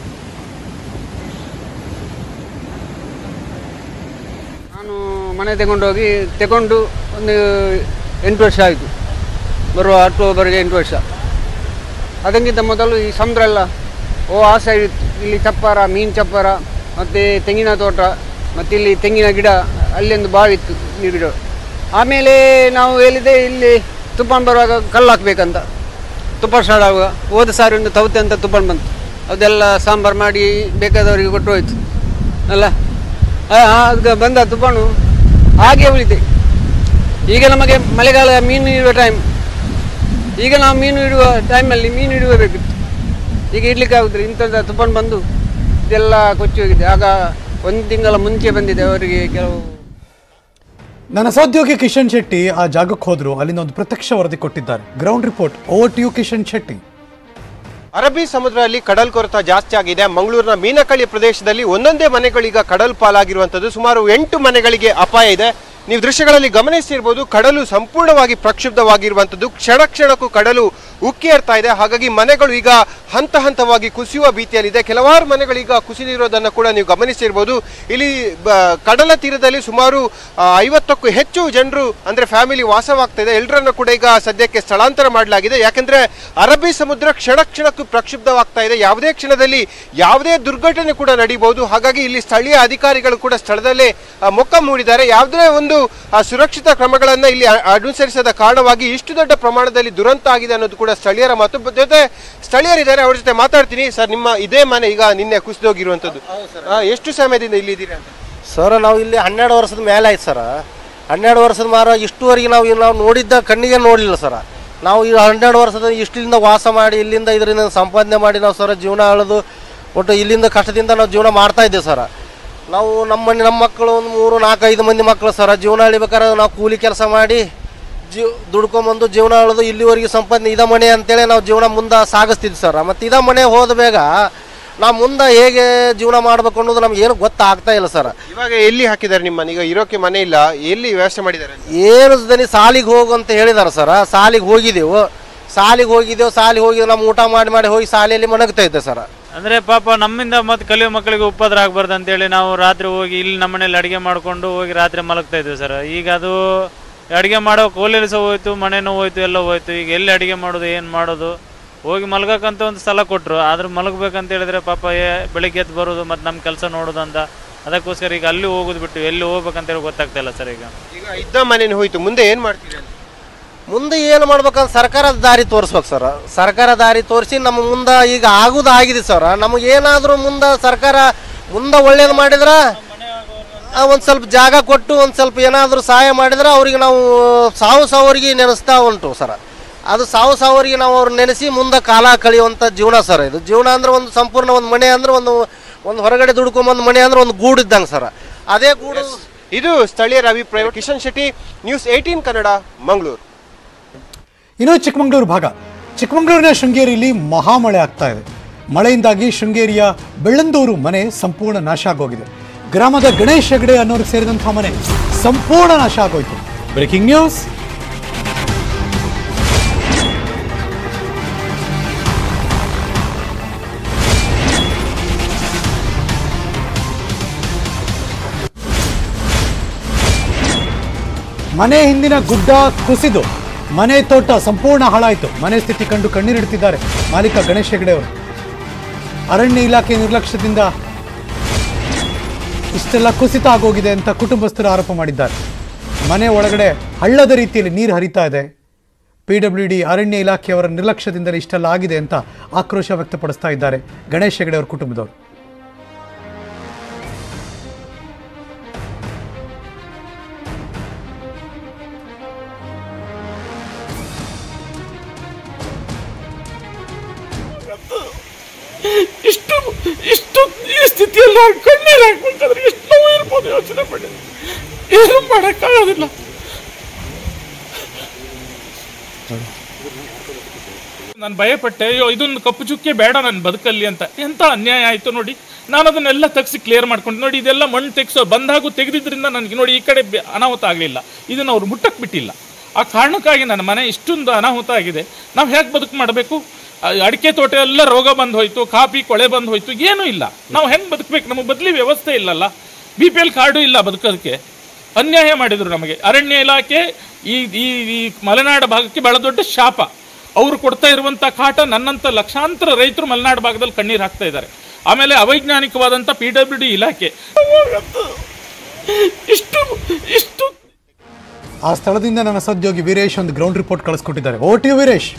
ನಾನು ಮನೆ ತಗೊಂಡೋಗಿ ತಗೊಂಡು ಒಂದು ಎಂಟು ವರ್ಷ ಆಯಿತು ಬರುವ ಅಕ್ಟೋಬರ್ಗೆ ಎಂಟು ವರ್ಷ ಅದಕ್ಕಿಂತ ಮೊದಲು ಈ ಸಮುದ್ರ ಎಲ್ಲ ಓ ಆ ಸೈಡ್ ಇತ್ತು. ಇಲ್ಲಿ ಚಪ್ಪರ ಮೀನು ಚಪ್ಪರ ಮತ್ತು ತೆಂಗಿನ ತೋಟ ಮತ್ತು ಇಲ್ಲಿ ತೆಂಗಿನ ಗಿಡ ಅಲ್ಲೊಂದು ಬಾವಿ ಇತ್ತು ನೀರು ಗಿಡ ಆಮೇಲೆ ನಾವು ಹೇಳಿದೆ ಇಲ್ಲಿ ತುಪ್ಪನ್ ಬರುವಾಗ ಕಲ್ಲು ಹಾಕ್ಬೇಕಂತ ತುಪ್ಪ ಸ್ಟಾರ್ಟ್ ಆಗುವಾಗ ಹೋದ ಸಾರಿ ಒಂದು ತವತೆ ಅಂತ ತುಪ್ಪನ್ ಬಂತು ಅದೆಲ್ಲ ಸಾಂಬಾರು ಮಾಡಿ ಬೇಕಾದವರಿಗೆ ಕೊಟ್ಟು ಹೋಯ್ತು ಅಲ್ಲ ಅದು ಬಂದ ತುಪ್ಪನು ಹಾಗೆ ಉಳಿತೆ ಈಗ ನಮಗೆ ಮಳೆಗಾಲ ಮೀನು ಇಡುವ ಟೈಮ್ ಈಗ ನಾವು ಮೀನು ಇಡುವ ಟೈಮಲ್ಲಿ ಮೀನು ಇಡಬೇಕಿತ್ತು ಈಗ ಇಡ್ಲಿಕ್ಕೆ ಆಗುದಿಲ್ಲ ಇಂಥದ್ದು ತುಪ್ಪನ್ ಬಂದು ಇದೆಲ್ಲ ಕೊಚ್ಚಿ ಹೋಗಿದೆ ಆಗ ಒಂದು ತಿಂಗಳ ಮುಂಚೆ ಬಂದಿದೆ ಅವರಿಗೆ ಕೆಲವು ನನ್ನ ಸಹೋದ್ಯೋಗಿ ಕಿಶನ್ ಶೆಟ್ಟಿ ಆ ಜಾಗಕ್ಕೆ ಹೋದ್ರು ಅಲ್ಲಿಂದ ಒಂದು ಪ್ರತ್ಯಕ್ಷ ವರದಿ ಕೊಟ್ಟಿದ್ದಾರೆ ground report over to you Kishan Shetty ಅರಬ್ಬಿ ಸಮುದ್ರದಲ್ಲಿ ಕಡಲ್ ಕೊರೆತ ಜಾಸ್ತಿ ಆಗಿದೆ ಮಂಗಳೂರಿನ ಮೀನಕಳಿ ಪ್ರದೇಶದಲ್ಲಿ ಒಂದೊಂದೇ ಮನೆಗಳೀಗ ಕಡಲ್ ಪಾಲಾಗಿರುವಂಥದ್ದು ಸುಮಾರು ಎಂಟು ಮನೆಗಳಿಗೆ ಅಪಾಯ ಇದೆ ನೀವು ದೃಶ್ಯಗಳಲ್ಲಿ ಗಮನಿಸ್ತಿರ್ಬೋದು ಕಡಲು ಸಂಪೂರ್ಣವಾಗಿ ಪ್ರಕ್ಷುಬ್ಧವಾಗಿರುವಂಥದ್ದು ಕ್ಷಣ ಕ್ಷಣಕ್ಕೂ ಕಡಲು ಉಕ್ಕಿ ಏರ್ತಾ ಇದೆ ಹಾಗಾಗಿ ಮನೆಗಳು ಈಗ ಹಂತ ಹಂತವಾಗಿ ಕುಸಿಯುವ ಭೀತಿಯಲ್ಲಿದೆ ಕೆಲವಾರು ಮನೆಗಳೀಗ ಕುಸಿದಿರೋದನ್ನು ಕೂಡ ನೀವು ಗಮನಿಸಿರ್ಬೋದು ಇಲ್ಲಿ ಬ- ಕಡಲ ತೀರದಲ್ಲಿ ಸುಮಾರು ಆ, ಐವತ್ತಕ್ಕೂ ಹೆಚ್ಚು ಜನರು ಅಂದ್ರೆ ಫ್ಯಾಮಿಲಿ ವಾಸವಾಗ್ತಾ ಇದೆ ಎಲ್ಲರನ್ನು ಕೂಡ ಈಗ ಸದ್ಯಕ್ಕೆ ಸ್ಥಳಾಂತರ ಮಾಡಲಾಗಿದೆ ಯಾಕಂದ್ರೆ ಅರಬ್ಬಿ ಸಮುದ್ರ ಕ್ಷಣ ಕ್ಷಣಕ್ಕೂ ಪ್ರಕ್ಷುಬ್ಧವಾಗ್ತಾ ಇದೆ ಯಾವುದೇ ಕ್ಷಣದಲ್ಲಿ ಯಾವುದೇ ದುರ್ಘಟನೆ ಕೂಡ ನಡೀಬಹುದು ಹಾಗಾಗಿ ಇಲ್ಲಿ ಸ್ಥಳೀಯ ಅಧಿಕಾರಿಗಳು ಕೂಡ ಸ್ಥಳದಲ್ಲೇ ಆ, ಮೊಕ್ಕ ಮೂಡಿದ್ದಾರೆ ಯಾವುದೇ ಒಂದು ಆ, ಸುರಕ್ಷಿತ ಕ್ರಮಗಳನ್ನ ಇಲ್ಲಿ ಅ- ಅನುಸರಿಸದ ಕಾರಣವಾಗಿ ಇಷ್ಟು ದೊಡ್ಡ ಪ್ರಮಾಣದಲ್ಲಿ ದುರಂತ ಆಗಿದೆ ಅನ್ನೋದು ಕೂಡ ಸ್ಥಳೀಯರ ಮಾತು ಬ- ಜೊತೆ ಸ್ಥಳೀಯರಿದ್ದಾರೆ ಅವ್ರ ಜೊತೆ ಮಾತಾಡ್ತೀನಿ ಸರ್ ನಿಮ್ಮ ಇದೇ ಮನೆ ಈಗ ನಿನ್ನೆ ಕುಸಿದೋಗಿರುವಂತದ್ದು ಆ, ಎಷ್ಟು ಸಮಯದಿಂದ ಇಲ್ಲಿದ್ದೀರಾ ಅಂತ ಸರ್ ನಾವು ಇಲ್ಲಿ ಹನ್ನೆರಡು ವರ್ಷದ ಮೇಲೆ ಆಯ್ತು ಸರ್ ಹನ್ನೆರಡು ವರ್ಷದ ಮಾರ ಇಷ್ಟುವರೆಗೆ ನಾವು ಇಲ್ಲಿ ನಾವು ನೋಡಿದ್ದ ಕಣ್ಣಿಗೆ ನೋಡಲಿಲ್ಲ ಸರ್ ನಾವು ಈ ಹನ್ನೆರಡು ವರ್ಷದ ಇಷ್ಟಿಂದ ವಾಸ ಮಾಡಿ ಇಲ್ಲಿಂದ ಇದರಿಂದ ಸಂಪಾದನೆ ಮಾಡಿ ನಾವು ಸರ್ ಜೀವನ ಅಳದು ಒಟ್ಟು ಇಲ್ಲಿಂದ ಕಷ್ಟದಿಂದ ನಾವು ಜೀವನ ಮಾಡ್ತಾ ಇದ್ದೇವೆ ಸರ್ ನಾವು ನಮ್ಮ ಮನೆ ನಮ್ಮ ಮಕ್ಕಳು ಒಂದು ಮೂರು ನಾಲ್ಕೈದು ಮಂದಿ ಮಕ್ಕಳು ಸರ್ ಜೀವನ ಅಳಿಬೇಕಾದ್ರೆ ನಾವು ಕೂಲಿ ಕೆಲಸ ಮಾಡಿ ಜೀವ್ ದುಡ್ಕೊಂಬಂದು ಜೀವನ ಅಳದು ಇಲ್ಲಿವರೆಗೆ ಸಂಪಾದನೆ ಇದ ಮನೆ ಅಂತೇಳಿ ನಾವು ಜೀವನ ಮುಂದೆ ಸಾಗಿಸ್ತಿದ್ವಿ ಸರ್ ಮತ್ತು ಇದ ಮನೆ ಹೋದ ಬೇಗ ನಾವು ಮುಂದೆ ಹೇಗೆ ಜೀವನ ಮಾಡ್ಬೇಕು ಅನ್ನೋದು ನಮ್ಗೆ ಏನು ಗೊತ್ತಾಗ್ತಾ ಇಲ್ಲ ಸರ್ ಇವಾಗ ಎಲ್ಲಿ ಹಾಕಿದ್ದಾರೆ ನಿಮ್ಮ ಮನೆ? ಈಗ ಇರೋಕೆ ಮನೆ ಇಲ್ಲ ಎಲ್ಲಿ ವ್ಯವಸ್ಥೆ ಮಾಡಿದ್ದಾರೆ ಏನು ದನಿ ಸಾಲಿಗೆ ಹೋಗು ಅಂತ ಹೇಳಿದಾರೆ ಸರ್ ಸಾಲಿಗೆ ಹೋಗಿದ್ದೆವು ಸಾಲಿಗೆ ಹೋಗಿದ್ದೆವು ಸಾಲಿಗೆ ಹೋಗಿ ನಮ್ಮ ಊಟ ಮಾಡಿ ಮಾಡಿ ಹೋಗಿ ಶಾಲೆಯಲ್ಲಿ ಮಣಗ್ತಾ ಇದ್ದೆ ಸರ್ ಅಂದ್ರೆ ಪಾಪ ನಮ್ಮಿಂದ ಮತ್ತೆ ಕಲಿಯೋ ಮಕ್ಕಳಿಗೆ ಉಪದ್ರ ಆಗ್ಬಾರ್ದು ಅಂತೇಳಿ ನಾವು ರಾತ್ರಿ ಹೋಗಿ ಇಲ್ಲಿ ನಮ್ಮ ಮನೇಲಿ ಅಡಿಗೆ ಮಾಡ್ಕೊಂಡು ಹೋಗಿ ರಾತ್ರಿ ಮಲಗ್ತಾ ಇದ್ವಿ ಸರ್ ಈಗ ಅದು ಅಡಿಗೆ ಮಾಡೋ ಕೋಲಿಲಿ ಸಹ ಹೋಯ್ತು ಮನೆನೂ ಹೋಯ್ತು ಎಲ್ಲ ಹೋಯ್ತು ಈಗ ಎಲ್ಲಿ ಅಡಿಗೆ ಮಾಡೋದು ಏನು ಮಾಡೋದು ಹೋಗಿ ಮಲ್ಗಕ್ಕಂತ ಒಂದು ಸ್ಥಳ ಕೊಟ್ಟರು ಆದ್ರೆ ಮಲಗ್ಬೇಕಂತ ಹೇಳಿದ್ರೆ ಪಾಪ ಏ ಬೆಳಿಗ್ಗೆ ಎದ್ದು ಬರೋದು ಮತ್ತು ನಮ್ಮ ಕೆಲಸ ನೋಡೋದು ಅಂತ ಅದಕ್ಕೋಸ್ಕರ ಈಗ ಅಲ್ಲಿ ಹೋಗೋದು ಬಿಟ್ಟು ಎಲ್ಲಿ ಹೋಗ್ಬೇಕಂತೇಳಿ ಗೊತ್ತಾಗ್ತಾ ಇಲ್ಲ ಸರ್ ಈಗ ಈಗ ಇದ್ದ ಮನೇನು ಹೋಯ್ತು ಮುಂದೆ ಏನ್ ಮಾಡ್ತೀರಿ ಅಂತ? ಮುಂದೆ ಏನು ಮಾಡ್ಬೇಕಂತ ಸರ್ಕಾರದ ದಾರಿ ತೋರಿಸ್ಬೇಕು ಸರ್ ಸರ್ಕಾರ ದಾರಿ ತೋರಿಸಿ ನಮ್ಮ ಮುಂದೆ ಈಗ ಆಗುದು ಆಗಿದೆ ಸರ್ ನಮಗೆ ಏನಾದರೂ ಮುಂದೆ ಸರ್ಕಾರ ಮುಂದೆ ಒಳ್ಳೇದು ಮಾಡಿದ್ರೆ ಒಂದು ಸ್ವಲ್ಪ ಜಾಗ ಕೊಟ್ಟು ಒಂದು ಸ್ವಲ್ಪ ಏನಾದರೂ ಸಹಾಯ ಮಾಡಿದ್ರೆ ಅವ್ರಿಗೆ ನಾವು ಸಾವು ಸಾವರಿಗೆ ನೆನೆಸ್ತಾ ಉಂಟು ಸರ್ ಅದು ಸಾವು ಸಾವರಿಗೆ ನಾವು ಅವ್ರು ನೆನೆಸಿ ಮುಂದೆ ಕಾಲ ಕಳೆಯುವಂಥ ಜೀವನ ಸರ್ ಇದು ಜೀವನ ಅಂದ್ರೆ ಒಂದು ಸಂಪೂರ್ಣ ಒಂದು ಮನೆ ಅಂದ್ರೆ ಒಂದು ಒಂದು ಹೊರಗಡೆ ದುಡ್ಕೊಂಬಂದು ಮನೆ ಅಂದ್ರೆ ಒಂದು ಗೂಡು ಇದ್ದಂಗೆ ಸರ್ ಅದೇ ಗೂಡು ಇದು ಸ್ಥಳೀಯರ ಅಭಿಪ್ರಾಯ ಕಿಶನ್ ಶೆಟ್ಟಿ ನ್ಯೂಸ್ ಏಯ್ಟೀನ್ ಕನ್ನಡ ಮಂಗಳೂರು ಇನ್ನು ಚಿಕ್ಕಮಗಳೂರು ಭಾಗ ಚಿಕ್ಕಮಗಳೂರಿನ ಶೃಂಗೇರಿಯಲ್ಲಿ ಮಹಾಮಳೆ ಆಗ್ತಾ ಇದೆ ಮಳೆಯಿಂದಾಗಿ ಶೃಂಗೇರಿಯ ಬೆಳ್ಳಂದೂರು ಮನೆ ಸಂಪೂರ್ಣ ನಾಶ ಆಗೋಗಿದೆ ಗ್ರಾಮದ ಗಣೇಶ್ ಹೆಗಡೆ ಅನ್ನೋರಿಗೆ ಸೇರಿದಂತಹ ಮನೆ ಸಂಪೂರ್ಣ ನಾಶ ಆಗೋಯ್ತು ಬ್ರೇಕಿಂಗ್ ನ್ಯೂಸ್ ಮನೆ ಹಿಂದಿನ ಗುಡ್ಡ ಕುಸಿದು ಮನೆ ತೋಟ ಸಂಪೂರ್ಣ ಹಾಳಾಯಿತು ಮನೆ ಸ್ಥಿತಿ ಕಂಡು ಕಣ್ಣೀರಿಡ್ತಿದ್ದಾರೆ ಮಾಲೀಕ ಗಣೇಶ್ ಹೆಗಡೆ ಅವರು ಅರಣ್ಯ ಇಲಾಖೆ ನಿರ್ಲಕ್ಷ್ಯದಿಂದ ಇಷ್ಟೆಲ್ಲ ಕುಸಿತ ಆಗೋಗಿದೆ ಅಂತ ಕುಟುಂಬಸ್ಥರು ಆರೋಪ ಮಾಡಿದ್ದಾರೆ ಮನೆ ಒಳಗಡೆ ಹಳ್ಳದ ರೀತಿಯಲ್ಲಿ ನೀರು ಹರಿತಾ ಇದೆ ಪಿ ಡಬ್ಲ್ಯೂ ಡಿ ಅರಣ್ಯ ಇಲಾಖೆಯವರ ನಿರ್ಲಕ್ಷ್ಯದಿಂದಲೇ ಇಷ್ಟೆಲ್ಲ ಆಗಿದೆ ಅಂತ ಆಕ್ರೋಶ ವ್ಯಕ್ತಪಡಿಸ್ತಾ ಇದ್ದಾರೆ ಗಣೇಶ್ ಹೆಗಡೆ ಅವರ ಕುಟುಂಬದವರು ಇಷ್ಟು ಇಷ್ಟು ಈ ಸ್ಥಿತಿಯಲ್ಲಿ ನಾನು ಕಣ್ಣೀರು ಹಾಕ್ಬೇಕಾದ್ರೆ ಎಷ್ಟು ನೋವು ಇರ್ಬೋದು ಯೋಚನೆ ಮಾಡಿ ಏನು ಮಾಡೋಕ್ಕಾಗೋದಿಲ್ಲ ನಾನು ಭಯಪಟ್ಟೆ ಅಯ್ಯೋ ಇದೊಂದು ಕಪ್ಪು ಚುಕ್ಕೆ ಬೇಡ ನನ್ನ ಬದುಕಲ್ಲಿ ಅಂತ ಎಂತ ಅನ್ಯಾಯ ಆಯಿತು ನೋಡಿ ನಾನು ಅದನ್ನೆಲ್ಲ ತೆಗ್ಸಿ ಕ್ಲಿಯರ್ ಮಾಡ್ಕೊಂಡು ನೋಡಿ ಇದೆಲ್ಲ ಮಣ್ಣು ತೆಗ್ಸೋ ಬಂದಾಗೂ ತೆಗೆದಿದ್ರಿಂದ ನನಗೆ ನೋಡಿ ಈ ಕಡೆ ಬೆ- ಅನಾಹುತ ಆಗಲಿಲ್ಲ ಇದನ್ನು ಅವ್ರು ಮುಟ್ಟಕ್ಕೆ ಬಿಟ್ಟಿಲ್ಲ ಆ ಕಾರಣಕ್ಕಾಗಿ ನನ್ನ ಮನೆ ಇಷ್ಟೊಂದು ಅನಾಹುತ ಆಗಿದೆ ನಾವು ಹೇಗೆ ಬದುಕು ಮಾಡಬೇಕು ಅಡಿಕೆ ತೋಟ ಎಲ್ಲ ರೋಗ ಬಂದು ಹೋಯ್ತು ಕಾಫಿ ಕೊಳೆ ಬಂದು ಹೋಯ್ತು ಏನೂ ಇಲ್ಲ ನಾವು ಹೆಂಗೆ ಬದುಕಬೇಕು ನಮಗೆ ಬದಲಿ ವ್ಯವಸ್ಥೆ ಇಲ್ಲಲ್ಲ ಬಿ ಪಿ ಎಲ್ ಕಾರ್ಡು ಇಲ್ಲ ಬದುಕೋದಕ್ಕೆ ಅನ್ಯಾಯ ಮಾಡಿದರು ನಮಗೆ ಅರಣ್ಯ ಇಲಾಖೆ ಈ ಈ ಈ ಮಲೆನಾಡು ಭಾಗಕ್ಕೆ ಬಹಳ ದೊಡ್ಡ ಶಾಪ ಅವರು ಕೊಡ್ತಾ ಇರುವಂಥ ಕಾಟ ನನ್ನಂಥ ಲಕ್ಷಾಂತರ ರೈತರು ಮಲೆನಾಡು ಭಾಗದಲ್ಲಿ ಕಣ್ಣೀರು ಹಾಕ್ತಾ ಇದ್ದಾರೆ ಆಮೇಲೆ ಅವೈಜ್ಞಾನಿಕವಾದಂಥ ಪಿ ಡಬ್ಲ್ಯೂ ಡಿ ಇಲಾಖೆ ಇಷ್ಟು ಇಷ್ಟು ಆ ಸ್ಥಳದಿಂದ ನನ್ನ ಸಹೋದ್ಯೋಗಿ ವೀರೇಶ್ ಒಂದು ಗ್ರೌಂಡ್ ರಿಪೋರ್ಟ್ ಕಳಿಸ್ಕೊಟ್ಟಿದ್ದಾರೆ ಓ ಟಿ ವೀರೇಶ್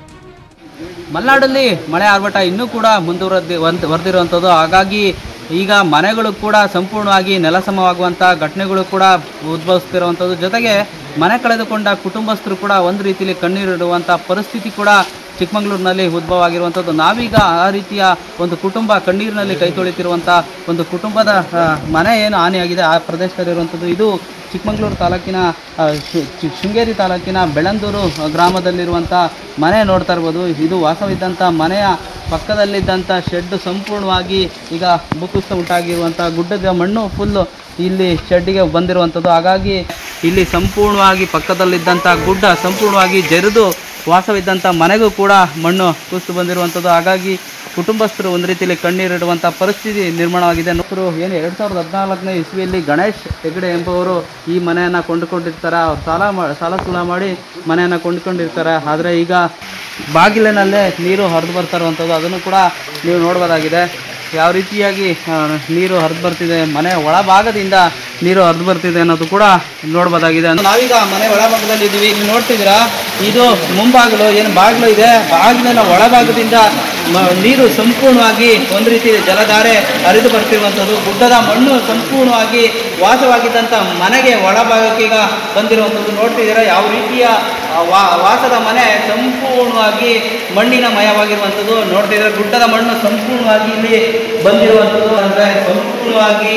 ಮಲೆನಾಡಲ್ಲಿ ಮಳೆ ಆರ್ಭಟ ಇನ್ನೂ ಕೂಡ ಮುಂದುವರೆದಿ ವರೆದಿರುವಂಥದ್ದು ಹಾಗಾಗಿ ಈಗ ಮನೆಗಳು ಕೂಡ ಸಂಪೂರ್ಣವಾಗಿ ನೆಲಸಮವಾಗುವಂಥ ಘಟನೆಗಳು ಕೂಡ ಉದ್ಭವಿಸ್ತಿರುವಂಥದ್ದು ಜೊತೆಗೆ ಮನೆ ಕಳೆದುಕೊಂಡ ಕುಟುಂಬಸ್ಥರು ಕೂಡ ಒಂದು ರೀತಿಯಲ್ಲಿ ಕಣ್ಣೀರಿಡುವಂಥ ಪರಿಸ್ಥಿತಿ ಕೂಡ ಚಿಕ್ಕಮಗಳೂರಿನಲ್ಲಿ ಉದ್ಭವ ಆಗಿರುವಂಥದ್ದು ನಾವೀಗ ಆ ರೀತಿಯ ಒಂದು ಕುಟುಂಬ ಕಣ್ಣೀರಿನಲ್ಲಿ ಕೈ ತೊಳಿತಿರುವಂಥ ಒಂದು ಕುಟುಂಬದ ಆ, ಮನೆ ಏನು ಹಾನಿಯಾಗಿದೆ ಆ ಪ್ರದೇಶದಲ್ಲಿರುವಂಥದ್ದು ಇದು ಚಿಕ್ಕಮಗಳೂರು ತಾಲೂಕಿನ ಆ, ಶೃ- ಶೃ- ಶೃಂಗೇರಿ ತಾಲೂಕಿನ ಬೆಳಂದೂರು ಗ್ರಾಮದಲ್ಲಿರುವಂಥ ಮನೆ ನೋಡ್ತಾ ಇರ್ಬೋದು ಇದು ವಾಸವಿದ್ದಂಥ ಮನೆಯ ಪಕ್ಕದಲ್ಲಿದ್ದಂಥ ಶೆಡ್ ಸಂಪೂರ್ಣವಾಗಿ ಈಗ ಭೂಕುಸಿತ ಉಂಟಾಗಿರುವಂಥ ಗುಡ್ಡದ ಮಣ್ಣು ಫುಲ್ಲು ಇಲ್ಲಿ ಶೆಡ್ಡಿಗೆ ಬಂದಿರುವಂಥದ್ದು ಹಾಗಾಗಿ ಇಲ್ಲಿ ಸಂಪೂರ್ಣವಾಗಿ ಪಕ್ಕದಲ್ಲಿದ್ದಂಥ ಗುಡ್ಡ ಸಂಪೂರ್ಣವಾಗಿ ಜರಿದು ವಾಸವಿದ್ದಂಥ ಮನೆಗೂ ಕೂಡ ಮಣ್ಣು ಕುಸಿದು ಬಂದಿರುವಂಥದ್ದು ಹಾಗಾಗಿ ಕುಟುಂಬಸ್ಥರು ಒಂದು ರೀತಿಯಲ್ಲಿ ಕಣ್ಣೀರಿಡುವಂಥ ಪರಿಸ್ಥಿತಿ ನಿರ್ಮಾಣವಾಗಿದೆ ನೌಕರು ಏನು ಎರಡು ಸಾವಿರದ ಹದಿನಾಲ್ಕನೇ ಇಸ್ವಿಯಲ್ಲಿ ಗಣೇಶ್ ಹೆಗಡೆ ಎಂಬುವರು ಈ ಮನೆಯನ್ನು ಕೊಂಡುಕೊಂಡಿರ್ತಾರೆ ಅವ್ರು ಸಾಲ ಮಾ ಸಾಲ ಸೂಲ ಮಾಡಿ ಮನೆಯನ್ನು ಕೊಂಡುಕೊಂಡಿರ್ತಾರೆ ಆದರೆ ಈಗ ಬಾಗಿಲಿನಲ್ಲೇ ನೀರು ಹರಿದು ಬರ್ತಾ ಇರುವಂಥದ್ದು ಅದನ್ನು ಕೂಡ ನೀವು ನೋಡ್ಬೋದಾಗಿದೆ ಯಾವ ರೀತಿಯಾಗಿ ಆ, ನೀರು ಹರಿದು ಬರ್ತಿದೆ ಮನೆ ಒಳಭಾಗದಿಂದ ನೀರು ಹರಿದು ಬರ್ತಿದೆ ಅನ್ನೋದು ಕೂಡ ನೋಡ್ಬೋದಾಗಿದೆ ನಾವೀಗ ಮನೆ ಒಳಭಾಗದಲ್ಲಿ ಇದ್ದೀವಿ ನೀವು ನೋಡ್ತಿದ್ದೀರಾ ಇದು ಮುಂಬಾಗಿಲು ಏನು ಬಾಗಿಲು ಇದೆ ಬಾಗಿಲಿನ ಒಳಭಾಗದಿಂದ ಮ- ನೀರು ಸಂಪೂರ್ಣವಾಗಿ ಒಂದು ರೀತಿ ಜಲಧಾರೆ ಹರಿದು ಬರ್ತಿರುವಂಥದ್ದು ಗುಡ್ಡದ ಮಣ್ಣು ಸಂಪೂರ್ಣವಾಗಿ ವಾಸವಾಗಿದ್ದಂಥ ಮನೆಗೆ ಒಳಭಾಗಕ್ಕೆ ಈಗ ಬಂದಿರುವಂಥದ್ದು ನೋಡ್ತಿದ್ದೀರಾ ಯಾವ ರೀತಿಯ ಆ, ವಾ- ವಾಸದ ಮನೆ ಸಂಪೂರ್ಣವಾಗಿ ಮಣ್ಣಿನ ಮಯವಾಗಿರುವಂಥದ್ದು ನೋಡ್ತಿದ್ರೆ ಗುಡ್ಡದ ಮಣ್ಣು ಸಂಪೂರ್ಣವಾಗಿ ಇಲ್ಲಿ ಬಂದಿರುವಂಥದ್ದು ಅಂದರೆ ಸಂಪೂರ್ಣವಾಗಿ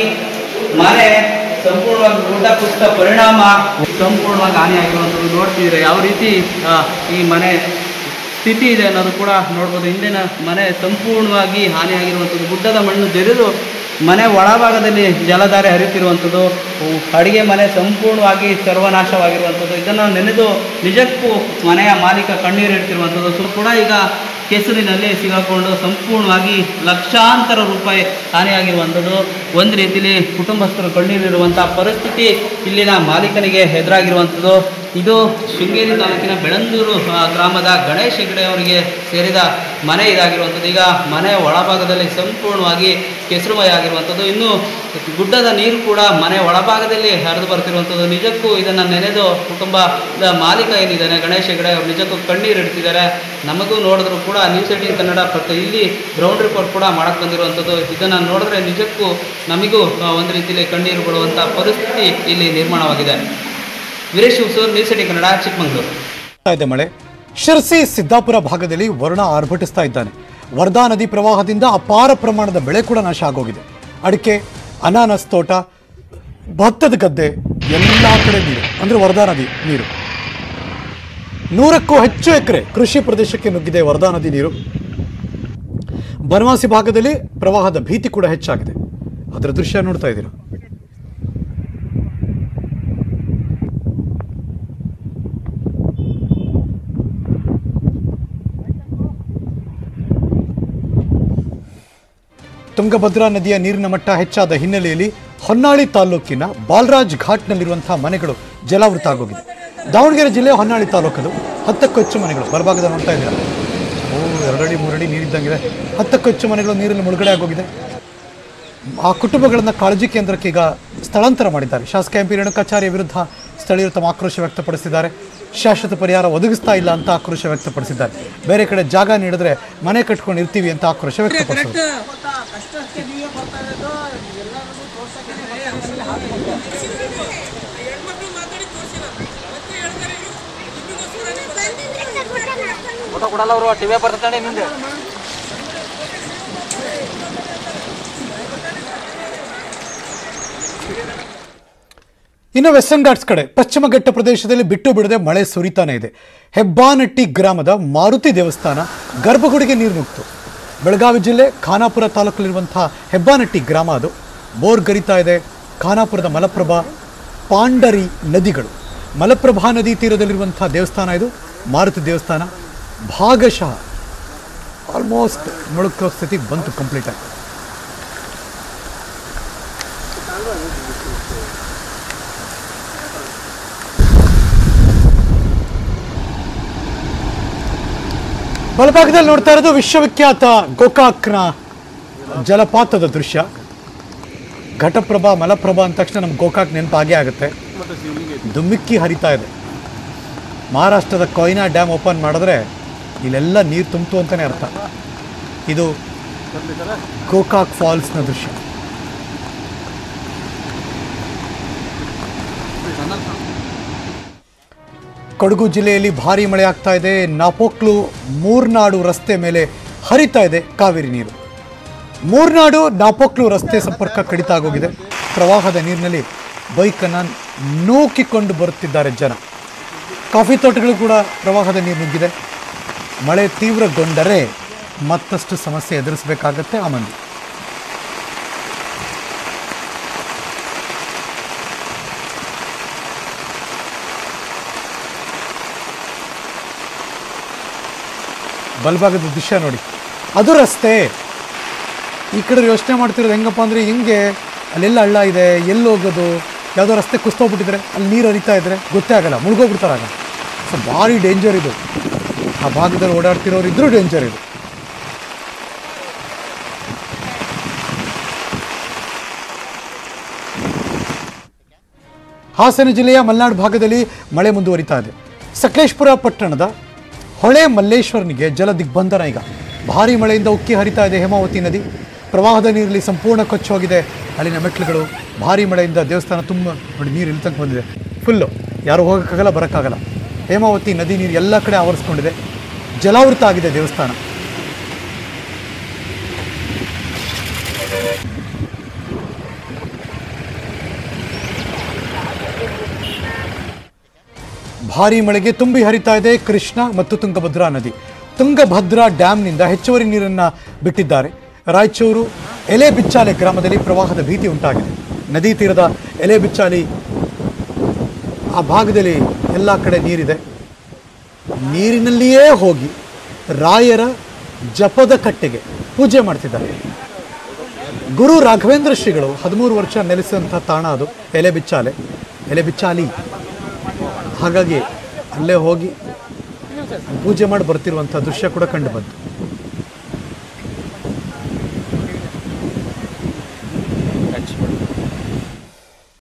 ಮನೆ ಸಂಪೂರ್ಣವಾಗಿ ಗುಡ್ಡ ಕುಸಿತ ಪರಿಣಾಮ ಸಂಪೂರ್ಣವಾಗಿ ಹಾನಿಯಾಗಿರುವಂಥದ್ದು ನೋಡ್ತಿದ್ರೆ ಯಾವ ರೀತಿ ಆ, ಈ ಮನೆ ಸ್ಥಿತಿ ಇದೆ ಅನ್ನೋದು ಕೂಡ ನೋಡ್ಬೋದು ಹಿಂದಿನ ಮನೆ ಸಂಪೂರ್ಣವಾಗಿ ಹಾನಿಯಾಗಿರುವಂಥದ್ದು ಗುಡ್ಡದ ಮಣ್ಣು ಜರಿದು ಮನೆ ಒಳಭಾಗದಲ್ಲಿ ಜಲಧಾರೆ ಹರಿತಿರುವಂಥದ್ದು ಉ- ಅಡಿಗೆ ಮನೆ ಸಂಪೂರ್ಣವಾಗಿ ಸರ್ವನಾಶವಾಗಿರುವಂಥದ್ದು ಇದನ್ನು ನೆನೆದು ನಿಜಕ್ಕೂ ಮನೆಯ ಮಾಲೀಕ ಕಣ್ಣೀರಿಡ್ತಿರುವಂಥದ್ದು ಸೊ ಕೂಡ ಈಗ ಕೆಸರಿನಲ್ಲಿ ಸಿಗಾಕೊಂಡು ಸಂಪೂರ್ಣವಾಗಿ ಲಕ್ಷಾಂತರ ರೂಪಾಯಿ ಹಾನಿಯಾಗಿರುವಂಥದ್ದು ಒಂದು ರೀತಿಯಲ್ಲಿ ಕುಟುಂಬಸ್ಥರು ಕಣ್ಣೀರಿಡುವಂಥ ಪರಿಸ್ಥಿತಿ ಇಲ್ಲಿನ ಮಾಲೀಕನಿಗೆ ಎದುರಾಗಿರುವಂಥದ್ದು ಇದು ಶೃಂಗೇರಿ ತಾಲೂಕಿನ ಬೆಳಂದೂರು ಆ, ಗ್ರಾಮದ ಗಣೇಶ್ ಹೆಗಡೆ ಅವರಿಗೆ ಸೇರಿದ ಮನೆ ಇದಾಗಿರುವಂಥದ್ದು ಈಗ ಮನೆಯ ಒಳಭಾಗದಲ್ಲಿ ಸಂಪೂರ್ಣವಾಗಿ ಕೆಸರುಮಯ ಆಗಿರುವಂಥದ್ದು ಇನ್ನು ಗುಡ್ಡದ ನೀರು ಕೂಡ ಮನೆ ಒಳಭಾಗದಲ್ಲಿ ಹರಿದು ಬರ್ತಿರುವಂಥದ್ದು ನಿಜಕ್ಕೂ ಇದನ್ನು ನೆನೆದು ಕುಟುಂಬದ ಮಾಲೀಕ ಏನಿದ್ದಾನೆ ಗಣೇಶ್ ಹೆಗಡೆ ಅವರು ನಿಜಕ್ಕೂ ಕಣ್ಣೀರು ಇಡ್ತಿದ್ದಾರೆ ನಮಗೂ ನೋಡಿದ್ರು ಕೂಡ ನ್ಯೂಸ್ ಏಟೀನ್ ಕನ್ನಡ ಪ್ರತಿ ಇಲ್ಲಿ ಗ್ರೌಂಡ್ ರಿಪೋರ್ಟ್ ಕೂಡ ಮಾಡಕ್ಕೆ ಬಂದಿರುವಂಥದ್ದು ಇದನ್ನು ನೋಡಿದ್ರೆ ನಿಜಕ್ಕೂ ನಮಗೂ ಆ, ಒಂದು ರೀತಿಯಲ್ಲಿ ಕಣ್ಣೀರು ಬಿಡುವಂಥ ಪರಿಸ್ಥಿತಿ ಇಲ್ಲಿ ನಿರ್ಮಾಣವಾಗಿದೆ ವೀರೇಶ್ ಹುಸೂರ್ ನ್ಯೂಸ್ ಏಟೀನ್ ಕನ್ನಡ ಚಿಕ್ಕಮಗಳೂರು ಆಗ್ತಾ ಇದೆ ಮಳೆ ಶಿರ್ಸಿ ಸಿದ್ದಾಪುರ ಭಾಗದಲ್ಲಿ ವರುಣ ಆರ್ಭಟಿಸ್ತಾ ಇದ್ದಾನೆ ವರ್ಧಾ ನದಿ ಪ್ರವಾಹದಿಂದ ಅಪಾರ ಪ್ರಮಾಣದ ಬೆಳೆ ಕೂಡ ನಾಶ ಆಗೋಗಿದೆ ಅಡಿಕೆ ಅನಾನಸ್ ತೋಟ ಭತ್ತದ ಗದ್ದೆ ಎಲ್ಲ ಕಡೆ ನೀರು ಅಂದ್ರೆ ವರ್ಧಾ ನದಿ ನೀರು ನೂರಕ್ಕೂ ಹೆಚ್ಚು ಎಕರೆ ಕೃಷಿ ಪ್ರದೇಶಕ್ಕೆ ನುಗ್ಗಿದೆ ವರ್ಧಾ ನದಿ ನೀರು ಬನವಾಸಿ ಭಾಗದಲ್ಲಿ ಪ್ರವಾಹದ ಭೀತಿ ಕೂಡ ಹೆಚ್ಚಾಗಿದೆ ಅದರ ದೃಶ್ಯ ನೋಡ್ತಾ ಇದ್ದೀರಾ ತುಂಗಭದ್ರಾ ನದಿಯ ನೀರಿನ ಮಟ್ಟ ಹೆಚ್ಚಾದ ಹಿನ್ನೆಲೆಯಲ್ಲಿ ಹೊನ್ನಾಳಿ ತಾಲೂಕಿನ ಬಾಲರಾಜ್ ಘಾಟ್ನಲ್ಲಿರುವಂತಹ ಮನೆಗಳು ಜಲಾವೃತ ಆಗೋಗಿದೆ ದಾವಣಗೆರೆ ಜಿಲ್ಲೆ ಹೊನ್ನಾಳಿ ತಾಲೂಕದು ಹತ್ತಕ್ಕೂ ಹೆಚ್ಚು ಮನೆಗಳು ಬಲಭಾಗದ ನೋಡ್ತಾ ಇದ್ದೀರಾ ಓ ಎರಡಡಿ ಮೂರಡಿ ನೀರಿದ್ದಂಗಿದೆ ಹತ್ತಕ್ಕೂ ಹೆಚ್ಚು ಮನೆಗಳು ನೀರಲ್ಲಿ ಮುಳುಗಡೆ ಆಗೋಗಿದೆ ಆ ಕುಟುಂಬಗಳನ್ನು ಕಾಳಜಿ ಕೇಂದ್ರಕ್ಕೆ ಈಗ ಸ್ಥಳಾಂತರ ಮಾಡಿದ್ದಾರೆ ಶಾಸಕ ಎಂ ಪಿ ರೇಣುಕಾಚಾರ್ಯ ವಿರುದ್ಧ ಸ್ಥಳೀಯರು ತಮ್ಮ ಆಕ್ರೋಶ ವ್ಯಕ್ತಪಡಿಸಿದ್ದಾರೆ ಶಾಶ್ವತ ಪರಿಹಾರ ಒದಗಿಸ್ತಾ ಇಲ್ಲ ಅಂತ ಆಕ್ರೋಶ ವ್ಯಕ್ತಪಡಿಸಿದ್ದಾರೆ ಬೇರೆ ಕಡೆ ಜಾಗ ನೀಡಿದ್ರೆ ಮನೆ ಕಟ್ಕೊಂಡು ಇರ್ತೀವಿ ಅಂತ ಆಕ್ರೋಶ ವ್ಯಕ್ತಪಡಿಸಿದರು ಕೊಡಲ್ಲ ಅವರು ಟಿವಿ ಬರ್ತದೆ ನಿಂದೆ ಇನ್ನು ವೆಸ್ಟರ್ನ್ ಘಾಟ್ಸ್ ಕಡೆ ಪಶ್ಚಿಮ ಘಟ್ಟ ಪ್ರದೇಶದಲ್ಲಿ ಬಿಟ್ಟು ಬಿಡದೆ ಮಳೆ ಸುರಿತಾನೆ ಇದೆ ಹೆಬ್ಬಾನಟ್ಟಿ ಗ್ರಾಮದ ಮಾರುತಿ ದೇವಸ್ಥಾನ ಗರ್ಭಗುಡಿಗೆ ನೀರು ನುಗ್ತು ಬೆಳಗಾವಿ ಜಿಲ್ಲೆ ಖಾನಾಪುರ ತಾಲೂಕಲ್ಲಿರುವಂತಹ ಹೆಬ್ಬಾನಟ್ಟಿ ಗ್ರಾಮ ಅದು ಬೋರ್ ಗರಿತಾ ಇದೆ ಖಾನಾಪುರದ ಮಲಪ್ರಭಾ ಪಾಂಡರಿ ನದಿಗಳು ಮಲಪ್ರಭಾ ನದಿ ತೀರದಲ್ಲಿರುವಂತಹ ದೇವಸ್ಥಾನ ಇದು ಮಾರುತಿ ದೇವಸ್ಥಾನ ಭಾಗಶಃ ಆಲ್ಮೋಸ್ಟ್ ಮುಳುಕೋ ಸ್ಥಿತಿಗೆ ಬಂತು ಕಂಪ್ಲೀಟ್ ಆಗಿ ಬಲಭಾಗದಲ್ಲಿ ನೋಡ್ತಾ ಇರೋದು ವಿಶ್ವವಿಖ್ಯಾತ ಗೋಕಾಕ್ನ ಜಲಪಾತದ ದೃಶ್ಯ ಘಟಪ್ರಭಾ ಮಲಪ್ರಭಾ ಅಂದ ತಕ್ಷಣ ನಮ್ಗೆ ಗೋಕಾಕ್ ನೆನಪಾಗೇ ಆಗುತ್ತೆ ದುಮ್ಮಿಕ್ಕಿ ಹರಿತಾ ಇದೆ ಮಹಾರಾಷ್ಟ್ರದ ಕೊಯ್ನಾ ಡ್ಯಾಮ್ ಓಪನ್ ಮಾಡಿದ್ರೆ ಇಲ್ಲೆಲ್ಲ ನೀರು ತುಂಬಿತು ಅಂತಲೇ ಅರ್ಥ ಇದು ಗೋಕಾಕ್ ಫಾಲ್ಸ್ನ ದೃಶ್ಯ ಕೊಡಗು ಜಿಲ್ಲೆಯಲ್ಲಿ ಭಾರಿ ಮಳೆ ಆಗ್ತಾ ಇದೆ ನಾಪೋಕ್ಲು ಮೂರ್ನಾಡು ರಸ್ತೆ ಮೇಲೆ ಹರಿತಾ ಇದೆ ಕಾವೇರಿ ನೀರು ಮೂರ್ನಾಡು ನಾಪೋಕ್ಲು ರಸ್ತೆ ಸಂಪರ್ಕ ಕಡಿತ ಆಗೋಗಿದೆ ಪ್ರವಾಹದ ನೀರಿನಲ್ಲಿ ಬೈಕನ್ನು ನೂಕಿಕೊಂಡು ಬರುತ್ತಿದ್ದಾರೆ ಜನ ಕಾಫಿ ತೋಟಗಳು ಕೂಡ ಪ್ರವಾಹದ ನೀರು ನುಗ್ಗಿದೆ ಮಳೆ ತೀವ್ರಗೊಂಡರೆ ಮತ್ತಷ್ಟು ಸಮಸ್ಯೆ ಎದುರಿಸಬೇಕಾಗತ್ತೆ ಆ ಮಂದಿ ಬಲಭಾಗದ ದೃಶ್ಯ ನೋಡಿ ಅದು ರಸ್ತೆ ಈ ಕಡೆ ಯೋಚನೆ ಮಾಡ್ತಿರೋದು ಹೆಂಗಪ್ಪ ಅಂದರೆ ಹಿಂಗೆ ಅಲ್ಲೆಲ್ಲ ಹಳ್ಳ ಇದೆ ಎಲ್ಲಿ ಹೋಗೋದು ಯಾವುದೋ ರಸ್ತೆ ಕುಸ್ತೋಗ್ಬಿಟ್ಟಿದ್ರೆ ಅಲ್ಲಿ ನೀರು ಹರಿತಾ ಇದ್ರೆ ಗೊತ್ತೇ ಆಗಲ್ಲ ಮುಳುಗೋಗ್ಬಿಡ್ತಾರೆ ಆಗ ಸೊ ಭಾರಿ ಡೇಂಜರ್ ಇದು ಆ ಭಾಗದಲ್ಲಿ ಓಡಾಡ್ತಿರೋರು ಇದ್ರೂ ಡೇಂಜರ್ ಇದು ಹಾಸನ ಜಿಲ್ಲೆಯ ಮಲೆನಾಡು ಭಾಗದಲ್ಲಿ ಮಳೆ ಮುಂದುವರಿತಾ ಇದೆ ಸಕಲೇಶ್ಪುರ ಪಟ್ಟಣದ ಹೊಳೆ ಮಲ್ಲೇಶ್ವರನಿಗೆ ಜಲ ದಿಗ್ಬಂಧನ ಈಗ ಭಾರಿ ಮಳೆಯಿಂದ ಉಕ್ಕಿ ಹರಿತಾ ಇದೆ ಹೇಮಾವತಿ ನದಿ ಪ್ರವಾಹದ ನೀರಲ್ಲಿ ಸಂಪೂರ್ಣ ಕೊಚ್ಚೋಗಿದೆ ಅಲ್ಲಿನ ಮೆಟ್ಲುಗಳು ಭಾರಿ ಮಳೆಯಿಂದ ದೇವಸ್ಥಾನ ತುಂಬ ನೋಡಿ ನೀರು ಇಲ್ಲಿ ತನಕ ಬಂದಿದೆ ಫುಲ್ಲು ಯಾರು ಹೋಗೋಕ್ಕಾಗಲ್ಲ ಬರೋಕ್ಕಾಗಲ್ಲ ಹೇಮಾವತಿ ನದಿ ನೀರು ಎಲ್ಲ ಕಡೆ ಆವರಿಸ್ಕೊಂಡಿದೆ ಜಲಾವೃತ ಆಗಿದೆ ದೇವಸ್ಥಾನ ಭಾರಿ ಮಳೆಗೆ ತುಂಬಿ ಹರಿತಾ ಇದೆ ಕೃಷ್ಣ ಮತ್ತು ತುಂಗಭದ್ರಾ ನದಿ ತುಂಗಭದ್ರಾ ಡ್ಯಾಮ್ನಿಂದ ಹೆಚ್ಚುವರಿ ನೀರನ್ನು ಬಿಟ್ಟಿದ್ದಾರೆ ರಾಯಚೂರು ಎಲೆ ಬಿಚ್ಚಾಲೆ ಗ್ರಾಮದಲ್ಲಿ ಪ್ರವಾಹದ ಭೀತಿ ಉಂಟಾಗಿದೆ ನದಿ ತೀರದ ಎಲೆ ಬಿಚ್ಚಾಲಿ ಆ ಭಾಗದಲ್ಲಿ ಎಲ್ಲ ಕಡೆ ನೀರಿದೆ ನೀರಿನಲ್ಲಿಯೇ ಹೋಗಿ ರಾಯರ ಜಪದ ಕಟ್ಟೆಗೆ ಪೂಜೆ ಮಾಡ್ತಿದ್ದಾರೆ ಗುರು ರಾಘವೇಂದ್ರ ಶ್ರೀಗಳು ಹದಿಮೂರು ವರ್ಷ ನೆಲೆಸಿದಂಥ ತಾಣ ಅದು ಎಲೆ ಬಿಚ್ಚಾಲೆ ಎಲೆ ಬಿಚ್ಚಾಲಿ ಹಾಗಾಗಿ ಅಲ್ಲೇ ಹೋಗಿ ಪೂಜೆ ಮಾಡಿ ಬರ್ತಿರುವಂಥ ದೃಶ್ಯ ಕೂಡ ಕಂಡು ಬಂತು